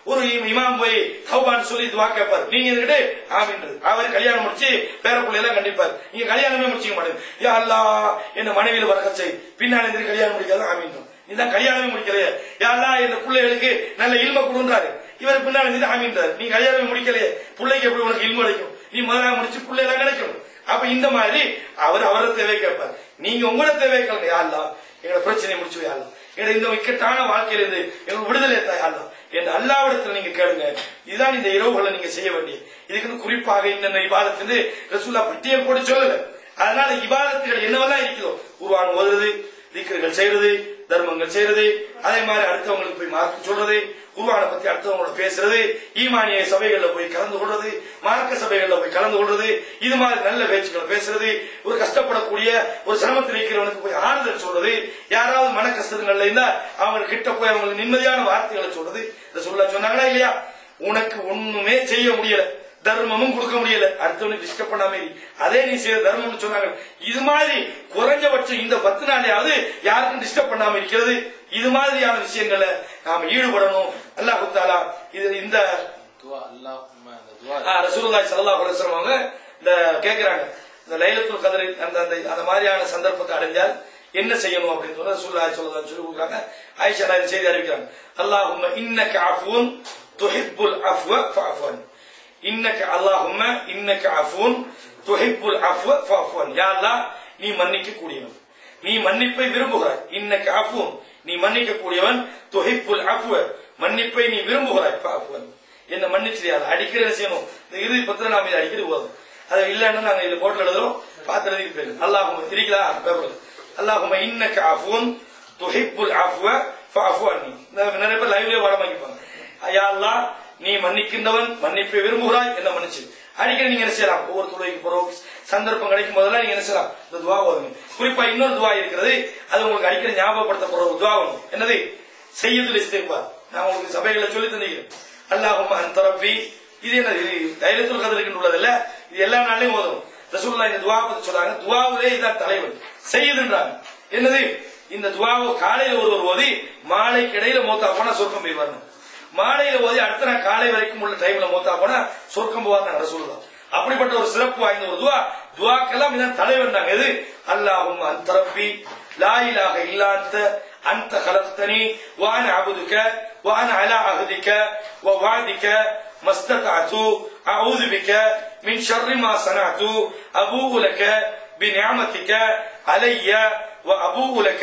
ஒரு இ- இமாம் போய் தௌபான்னு சொல்லி துவா கேட்பார் நீங்க இருக்கிட்டு ஆமின்றது அவர் கல்யாணம் முடிச்சு பேர எல்லாம் கண்டிப்பார் நீங்க கல்யாணமே முடிச்சுக்க மாட்டேங்க யா அல்லாஹ் என்ன மனைவியில வரக்கச் செய் பின்னாடி இருந்து கல்யாணம் முடிக்காத ஆமின்றோம் இதான் கல்யாணமே முடிக்கலையே யா அல்லாஹ் இந்த பிள்ளைகளுக்கு நல்ல இல்ம கொடுன்றாரு இவர் பின்னாடி இருந்து ஆமின்றாரு நீ கல்யாணமே முடிக்கலையே பிள்ளைக்கு எப்படி உனக்கு இல்ம கிடைக்கும் நீ முதல்ல முடிச்சு பிள்ளை எல்லாம் கிடைக்கும் அப்ப இந்த மாதிரி அவர் அவரை தேவை கேட்பார் நீங்க உங்களோட தேவை கேளுங்க யா அல்லாஹ் எங்களோட பிரச்சனையை முடிச்சு யா அல்லாஹ் எங்களை இந்த இக்கட்டான வாழ்க்கையிலிருந்து எங்களுக்கு விடுதலை தாயாளா என்று அல்லாவிடத்தில் நீங்க கேளுங்க இதுதான் இந்த இரவுகளை நீங்க செய்ய வேண்டிய இதுக்குன்னு குறிப்பாக இந்த இபாதத்திலிருந்து ரசூல்லா பட்டியல் போட்டு சொல்லல அதனால இபாதத்துகள் என்னவெல்லாம் இருக்குதோ உருவான் ஓதுறது திக்கர்கள் செய்யறது தர்மங்கள் செய்யறது அதே மாதிரி அடுத்தவங்களுக்கு போய் மார்க்கம் சொல்றது குருவானை பத்தி அடுத்தவங்களோட பேசுறது ஈமானிய சபைகள்ல போய் கலந்து கொள்றது மார்க்க சபைகள்ல போய் கலந்து கொள்றது இது மாதிரி நல்ல பேச்சுக்களை பேசுறது ஒரு கஷ்டப்படக்கூடிய ஒரு சிரமத்தில் இருக்கிறவனுக்கு போய் ஆறுதல் சொல்றது யாராவது மன கஷ்டங்கள்ல இருந்தா அவங்க கிட்ட போய் அவங்களுக்கு நிம்மதியான வார்த்தைகளை சொல்றது இதை சொல்ல சொன்னாங்களா இல்லையா உனக்கு ஒண்ணுமே செய்ய முடியல தர்மமும் கொடுக்க முடியல அடுத்தவனுக்கு டிஸ்டர்ப் பண்ணாம இரு. அதே நீ செய்த தர்மம்னு சொன்னாங்க இது மாதிரி குறைஞ்சபட்சம் இந்த பத்து நாளையாவது யாருக்கும் டிஸ்டர்ப் பண்ணாம இருக்கிறது இது மாதிரியான விஷயங்களை நாம ஈடுபடணும் அல்லாஹ் தாலா இது இந்த துவா அல்லாஹ் அந்த துவா ஆ, ரசூலுல்லாஹி ஸல்லல்லாஹு அலைஹி வஸல்லம் அவங்க இந்த கேக்குறாங்க இந்த லைலத்துல் கத்ர் அந்த அந்த அந்த மாதிரியான சந்தர்ப்பத்தை அடைஞ்சால் என்ன செய்யணும் அப்படின்னு சொல்லி ரசூலுல்லாஹி ஸல்லல்லாஹு அலைஹி சொல்லி கொடுக்குறாங்க ஆயிஷா நாயகி செய்தி அறிவிக்கிறாங்க அல்லாஹும்ம இன்னக அஃபூன் துஹிப்புல் அஃப்வ ஃபஅஃபன் இன்னக அல்லாஹும்ம இன்னக அஃபூன் துஹிப்புல் அஃப்வ ஃபஅஃபன் யா அல்லாஹ் நீ மன்னிக்க கூடியவன் நீ மன்னிப்பை விரும்புகிறாய் இன்னக அஃபூன் நீ மன்னிக்க கூடியவன் துஹிப்புல் அஃப்வ மன்னிப்பை நீ விரும்புகிறாய் ஃபஅஃபன் என்ன மன்னிச்சிரியாது அடிக்கடி என்ன செய்யணும் இந்த இறுதி பத்திரம் நாம இதை அடிக்கடி ஓதும் அது இல்லைன்னா நாங்க இதுல போட்டு எழுதுறோம் பார்த்து எழுதி போயிடும் அல்லாஹும் இருக்கிறா பேப்பர்ல அல்லாஹும் இன்னக்க அஃபூன் துஹிப்புல் அஃப்வ ஃபஅஃபு அன்னி இந்த நிறைய பேர் லைவ்லயே வடமாக்கிப்பாங்க ஐயா அல்லாஹ் நீ மன்னிக்கின்றவன் மன்னிப்பை விரும்புகிறாய் என்ன மன்னிச்சு அடிக்கடி நீங்க என்ன செய்யலாம் ஒவ்வொரு துறைக்கு போறோம் சந்தர்ப்பம் கிடைக்கும் போதெல்லாம் நீங்க என்ன செய்யலாம் இந்த துவா ஓதுங்க குறிப்பா இன்னொரு துவா இருக்கிறது அது உங்களுக்கு அடிக்கடி ஞாபகப்படுத்தப்படுற ஒரு துவா ஒன்று என்னது செய்யதுல இஸ்திக்பார் நான் உங்களுக்கு சபைகளை சொல்லி தந்தீங்க அல்லாஹும் அந்த ரப்பி இது என்ன இது தைரியத்துல் கதலுக்கு உள்ளது இல்ல இது எல்லா நாளையும் ஓதும் ரசூலுல்லாஹ் இந்த துவா பத்தி சொல்றாங்க துவாவிலே இதான் தலைவன் செய்யுதுன்றாங்க என்னது இந்த துவாவை காலையில ஒருவர் ஓதி மாலைக்கு இடையில மூத்தா போனா சொர்க்கம் போய் வரணும் மாலையில ஓதி அடுத்த நாள் காலை வரைக்கும் உள்ள டைம்ல மூத்தா போனா சொர்க்கம் போவாங்க ரசூலுல்லாஹ் அப்படிப்பட்ட ஒரு சிறப்பு வாய்ந்த ஒரு துவா துவாக்கெல்லாம் இதான் தலைவன் எது அல்லாஹும் அந்த ரப்பி லா இலாஹ இல்லா அன்த أنت خلقتني وأنا عبدك وأنا على عهدك ووعدك ما استطعت أعوذ بك من شر ما صنعت أبوء لك بنعمتك علي وأبوء لك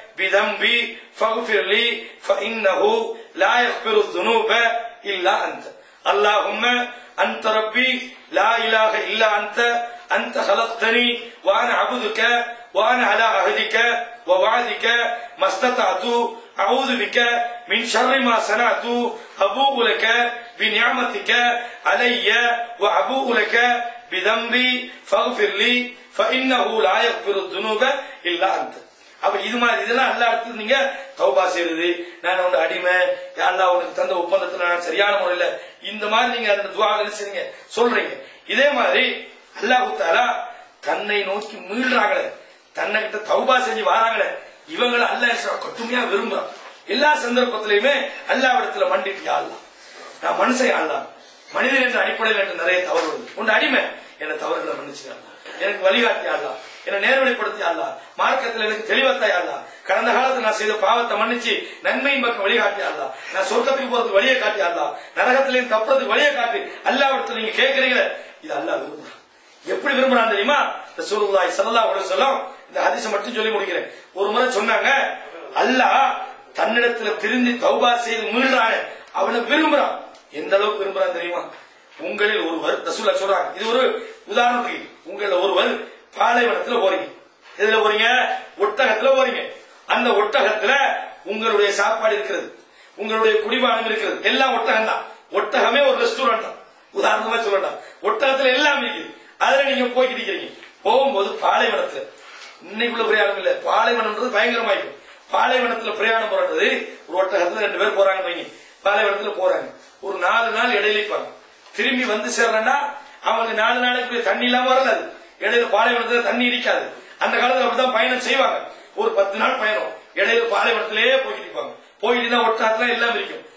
بذنبي فاغفر لي فإنه لا يغفر الذنوب إلا أنت اللهم أنت ربي لا إله إلا أنت أنت خلقتني وأنا عبدك وأنا على عهدك ووعدك ما استطعت أعوذ بك من شر ما صنعت أبوء لك بنعمتك علي وأبوء لك بذنبي فاغفر لي فإنه لا يغفر الذنوب إلا أنت அப்ப இது மாதிரி இதெல்லாம் எல்லா இடத்துல நீங்க தௌபா செய்யறது நான் உன்னோட அடிமை அல்லா உனக்கு தந்த ஒப்பந்தத்துல நான் சரியான முறையில இந்த மாதிரி நீங்க அந்த துவா செய்றீங்க சொல்றீங்க இதே மாதிரி அல்லாஹு தாலா தன்னை நோக்கி மீள்றாங்களே தன்னை கிட்ட தௌபா செஞ்சு வராங்களே இவங்களை அல்லாஹ் கட்டுமையா விரும்புறான் எல்லா சந்தர்ப்பத்திலையுமே அல்லாவிடத்துல மண்டிட்டு ஆடலாம் நான் மனுஷன் ஆடலாம் மனிதன் என்ற அடிப்படையில் எனக்கு நிறைய தவறு வருது உன் அடிமை என்ன தவறுகளை மன்னிச்சுக்கலாம் எனக்கு வழிகாட்டி ஆடலாம் என்னை நேர்வழிப்படுத்தி ஆடலாம் மார்க்கத்தில் எனக்கு தெளிவத்தாய் ஆடலாம் கடந்த காலத்தில் நான் செய்த பாவத்தை மன்னிச்சு நன்மையின் பக்கம் வழிகாட்டி ஆடலாம் நான் சொர்க்கத்துக்கு போறதுக்கு வழியை காட்டி ஆடலாம் நரகத்திலையும் தப்புறதுக்கு வழியை காட்டி அல்லாவிடத்துல நீங்க கேட்கறீங்களே இது அல்லாஹ் விரும்புறான் எப்படி விரும்புறான் தெரியுமா ரசூலுல்லாஹி ஸல்லல்லாஹு அலைஹி வஸல்லம் இந்த ஹதீஸை மட்டும் சொல்லி முடிக்கிறேன் ஒரு முறை சொன்னாங்க அல்லாஹ் தன்னிடத்துல திருந்தி தௌபா செய்து மீள்றானே அவனை விரும்புறான் எந்த அளவுக்கு விரும்புறான் தெரியுமா உங்களில் ஒருவர் ரசூல்லா சொல்றாங்க இது ஒரு உதாரணத்துக்கு உங்களில் ஒருவர் பாலைவனத்துல போறீங்க எதுல போறீங்க ஒட்டகத்துல போறீங்க அந்த ஒட்டகத்துல உங்களுடைய சாப்பாடு இருக்கிறது உங்களுடைய குடிபானம் இருக்கிறது எல்லாம் ஒட்டகம் தான் ஒட்டகமே ஒரு ரெஸ்டாரண்ட் தான் உதாரணமா சொல்லலாம் ஒட்டகத்துல எல்லாம் இருக்குது அதுல நீங்க போய்கிட்டு இருக்கிறீங்க போகும்போது பாலைவனத்துல இன்னைக்குள்ள பிரயாணம் இல்ல பாலைவனம்ன்றது பயங்கரமாயிருக்கும் பாலைவனத்துல பிரயாணம் போறது ஒரு ஒட்டகத்துல ரெண்டு பேர் போறாங்க வைங்க பாலைவனத்துல போறாங்க ஒரு நாலு நாள் இடையில இருப்பாங்க திரும்பி வந்து சேர்றேன்னா அவங்களுக்கு நாலு நாளைக்கு தண்ணி இல்லாம வரல அது. இடையில பாலைவனத்துல தண்ணி இருக்காது அந்த காலத்துல அப்படிதான் பயணம் செய்வாங்க ஒரு பத்து நாள் பயணம் இடையில பாலைவனத்திலேயே போய்கிட்டு இருப்பாங்க போயிட்டு தான் ஒட்டகத்துல எல்லாம் இருக்கும்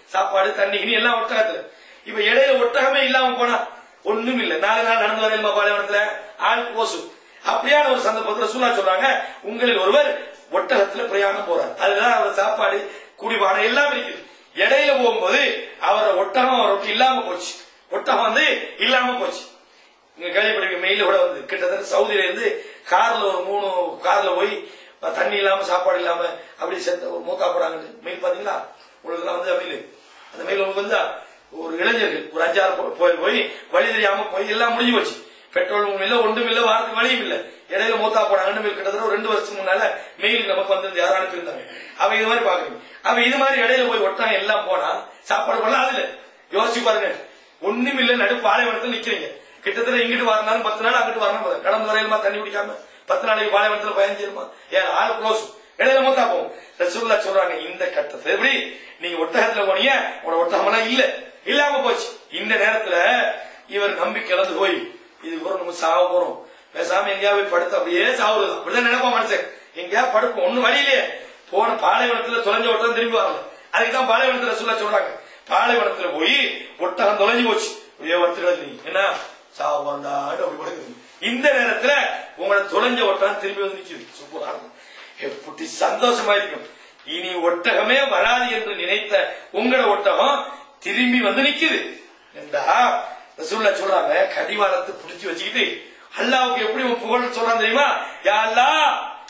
சாப்பாடு தண்ணி கிணி எல்லாம் ஒட்டகத்துல இப்ப இடையில ஒட்டகமே இல்லாம போனா ஒண்ணும் இல்ல நாலு நாள் நடந்து வரையிலுமா பாலைவனத்துல ஆள் போசு அப்படியான ஒரு சந்தர்ப்பத்துல சூழா சொல்றாங்க உங்களில் ஒருவர் ஒட்டகத்துல பிரயாணம் போறார் அதுதான் அவர் சாப்பாடு குடிபானம் எல்லாம் இருக்குது இடையில போகும்போது அவரோட ஒட்டகம் அவருக்கு இல்லாம போச்சு ஒட்டகம் வந்து இல்லாம போச்சு இங்க கேள்விப்பட்டிருக்க மெயில கூட வந்து கிட்டத்தட்ட சவுதியில இருந்து கார்ல ஒரு மூணு கார்ல போய் தண்ணி இல்லாம சாப்பாடு இல்லாம அப்படி செத்த ஒரு மூத்தா போறாங்க மெயில் பாத்தீங்களா உங்களுக்கு வந்து மெயில் அந்த மெயில் உங்களுக்கு வந்தா ஒரு இளைஞர்கள் ஒரு அஞ்சாறு போ- போய் போய் வழி தெரியாம போய் எல்லாம் முடிஞ்சு போச்சு பெட்ரோலும் இல்ல ஒன்றும் இல்ல வாரத்துக்கு வழியும் இல்ல இடையில மூத்தா போனாங்கன்னு மெயில் கிட்டத்தட்ட ஒரு ரெண்டு வருஷத்துக்கு முன்னால மெயில் நமக்கு வந்து யாரும் அனுப்பியிருந்தாங்க அவ இது மாதிரி பாக்குறீங்க அவ இது மாதிரி இடையில போய் ஒட்டாங்க எல்லாம் போனா சாப்பாடு பண்ணலாம் இல்ல யோசிச்சு பாருங்க ஒண்ணும் இல்ல நடு பாலைவனத்துல நிக்கிறீங்க கிட்டத்தட்ட இங்கிட்டு வரனாலும் பத்து நாள் அங்கிட்டு வரணும் போதும் கடந்து வரையிலுமா தண்ணி குடிக்காம பத்து நாளைக்கு பாலைவனத்துல பயஞ்சிருமா ஏன் ஆள் க்ளோஸ் இடையில மூத்தா போகும் ரசூல்லா சொல்றாங்க இந்த கட்டத்தை எப்படி நீங்க ஒட்டகத்துல போனீங்க உங்களோட ஒட்டகமெல்லாம் இல்ல இல்லாம போச்சு இந்த நேரத்துல இவர் நம்பிக்கை இழந்து போய் இது கூட நம்ம சாவ போறோம் பேசாம எங்கேயா போய் படுத்து அப்படியே சாவுறது அப்படிதான் நினைப்போம் மனுஷன் எங்கேயா படுப்போம் ஒண்ணும் வழியிலே போன பாலைவனத்துல தொலைஞ்ச ஒட்டகம் திரும்பி வரல அதுக்கு தான் பாலைவனத்துல சொல்ல சொல்றாங்க பாலைவனத்துல போய் ஒட்டகம் தொலைஞ்சு போச்சு அப்படியே வறுத்துக்கிறது நீ என்ன சாவு வந்தாடு அப்படி படுக்குது இந்த நேரத்துல உங்களோட தொலைஞ்ச ஒட்டகம் திரும்பி வந்து நிக்குது சூப்பரா இருக்கும் எப்படி சந்தோஷமா இருக்கும் இனி ஒட்டகமே வராது என்று நினைத்த உங்களோட ஒட்டகம் திரும்பி வந்து நிக்குது என்றா ரசூல்லா சொல்றாங்க கடிவாளத்தை பிடிச்சு வச்சுக்கிட்டு அல்லாவுக்கு எப்படி ஒரு புகழ் சொல்றான் தெரியுமா யா அல்லாஹ்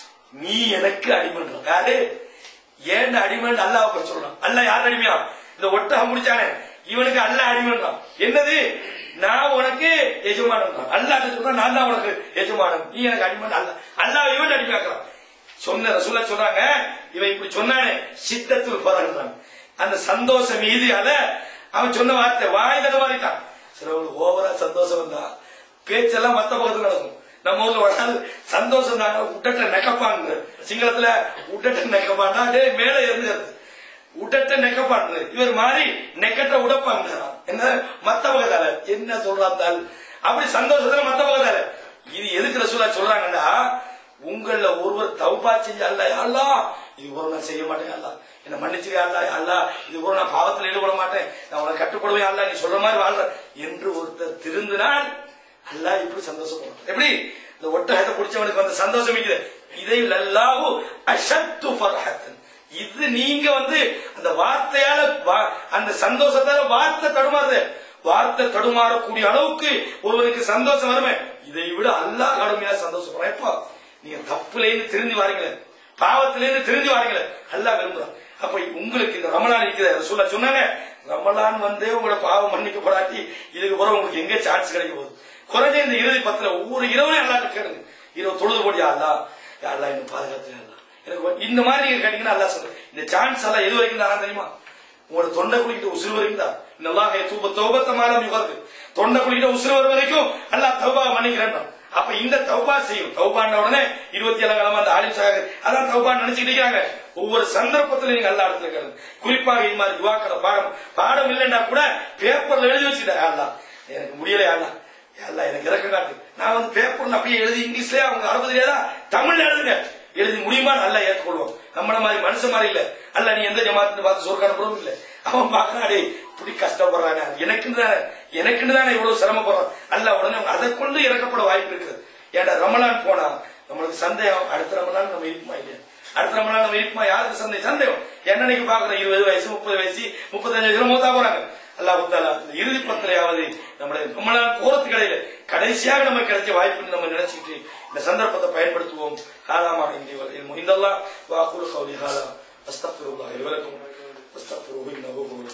நீ எனக்கு அடிமன்றம் யாரு ஏன் அடிமன் அல்லாவுக்கு சொல்றான் அல்ல யார் அடிமையா இந்த ஒட்டகம் முடிச்சானே இவனுக்கு அல்ல அடிமன்றான் என்னது நான் உனக்கு எஜமானன் அல்லாட்ட சொல்றான் நான் தான் உனக்கு எஜமானன் நீ எனக்கு அடிமன் அல்ல அல்லாஹ் இவன் அடிமையாக்குறான் சொன்ன ரசூலா சொல்றாங்க இவன் இப்படி சொன்னானே சித்தத்துல் பரன்றான் அந்த சந்தோஷம் மீதியால அவன் சொன்ன வார்த்தை வாய் தடமாறிட்டான் சிலவங்களுக்கு ஓவரா சந்தோஷம் வந்தா பேச்செல்லாம் மத்த பக்கத்துல நடக்கும் நம்ம ஊர்ல ஒரு நாள் சந்தோஷம் தாங்க உடட்ட நெக்கப்பாங்க சிங்களத்துல உடட்ட நெக்கப்பாண்டா டேய் மேல இருந்துறது உடட்ட நெக்கப்பாண்டு இவர் மாறி நெக்கட்ட உடப்பாங்க என்ன மத்த பக்கத்தால என்ன சொல்றாந்தால் அப்படி சந்தோஷத்துல மத்த பக்கத்தால இது எதுக்கு ரசூலா சொல்றாங்கடா உங்கள ஒருவர் தௌபா செஞ்சு அல்ல அல்லா இது ஒரு நான் செய்ய மாட்டேன் அல்லா என்ன மன்னிச்சுக்க அல்லா அல்லா இது ஒரு நான் பாவத்தில் ஈடுபட மாட்டேன் நான் உனக்கு கட்டுப்படுவேன் அல்லா நீ சொல்ற மாதிரி வாழ்ற என்று ஒருத்தர் திருந்தினால் அல்லாஹ் இப்படி சந்தோஷப்படுறான் எப்படி இந்த ஒட்டகத்தை பிடிச்சவனுக்கு வந்த சந்தோஷம் இருக்குது இதை அல்லாஹு அஷத்து ஃபர்ஹத்தன் இது நீங்க வந்து அந்த வார்த்தையால வா- அந்த சந்தோஷத்தால வார்த்தை தடுமாறுது வார்த்தை தடுமாறக்கூடிய அளவுக்கு ஒருவனுக்கு சந்தோஷம் வருமே இதை விட அல்லாஹ் கடுமையா சந்தோஷப்படுறான் எப்போ நீங்க தப்புல இருந்து திருந்தி வாரீங்களே பாவத்தில இருந்து திருந்தி வாரீங்களே அல்லாஹ் விரும்புறான் அப்ப உங்களுக்கு இந்த ரமலான் இருக்கிற சொல்ல சொன்னாங்க ரமலான் வந்தே உங்களோட பாவம் மன்னிக்கப்படாட்டி இதுக்கு பிறகு உங்களுக்கு எங்க சான்ஸ் கிடைக்க போகுது குறைஞ்ச இந்த இறுதி பத்துல ஒவ்வொரு இரவுலையும் அல்லா கேளுங்க இரவு தொழுது போடியா அல்லா அல்லா இன்னும் பாதுகாத்து அல்லா எனக்கு ஒரு- இந்த மாதிரி நீங்க கேட்டீங்கன்னா அல்லா சொல்றேன் இந்த சான்ஸ் எல்லாம் எது வரைக்கும் தான் தெரியுமா உங்களோட தொண்டை குளிக்கிட்ட உசுறு வரைக்கும் தான் நல்லா தூப தௌபத்த மாலம் வருது தொண்டை குளிக்கிட்ட உசுறு வர வரைக்கும் அல்லா தௌபா மன்னிக்கிறேன் அப்ப இந்த தௌபா செய்யும் தௌபாண்ட உடனே இருபத்தி ஏழாம் கிழமை அந்த ஆலிம் சாகர் அதான் தௌபான்னு நினைச்சுட்டு இருக்கிறாங்க ஒவ்வொரு சந்தர்ப்பத்திலும் நீங்க அல்லா இடத்துல கேளுங்க குறிப்பாக இது மாதிரி துவாக்களை பாடம் பாடம் இல்லைன்னா கூட பேப்பர்ல எழுதி வச்சுட்டேன் அல்லா எனக்கு முடியல அல்லா அல்லா எனக்கு இறக்க காட்டு நான் வந்து பேப்பர்ல அப்படியே எழுதி இங்கிலீஷ்லயே அவங்க அரபு தெரியாதா தமிழ்ல எழுதுங்க எழுதி முடியுமா நல்லா ஏற்றுக்கொள்வோம் நம்மள மாதிரி மனுஷன் மாதிரி இல்ல அல்ல நீ எந்த ஜமாத்து பார்த்து சொர்க்கான புறம் இல்ல அவன் பாக்குறாடே இப்படி கஷ்டப்படுறானே எனக்குன்னு தானே எனக்குன்னு தானே இவ்வளவு சிரமப்படுறான் அல்ல உடனே அதை கொண்டு இறக்கப்பட வாய்ப்பு இருக்குது ஏன்டா ரமலான் போனா நம்மளுக்கு சந்தேகம் அடுத்த ரமலான் நம்ம இருப்போமா இல்லையா அடுத்த ரமலான் நம்ம இருப்போமா யாருக்கு சந்தேகம் சந்தேகம் என்ன நீங்க பாக்குறோம் இருபது வயசு முப்பது வயசு முப்பத்தஞ்சு வயசுல மூத்தா போறாங்க அல்லாஹ் தாலா இந்த இறுதி பத்திரையாவது நம்முடைய ரமலான் போறதுக்கு இடையில கடைசியாக நமக்கு கிடைச்ச வாய்ப்புன்னு நம்ம நினைச்சிட்டு இந்த சந்தர்ப்பத்தை பயன்படுத்துவோம் ஹாலாமா இந்த இதெல்லாம் வாக்குறு கௌலி ஹாலா அஸ்தக்ஃபிருல்லாஹி வலக்கும் அஸ்தக்ஃபிருஹு இன்னஹு ஹுவல்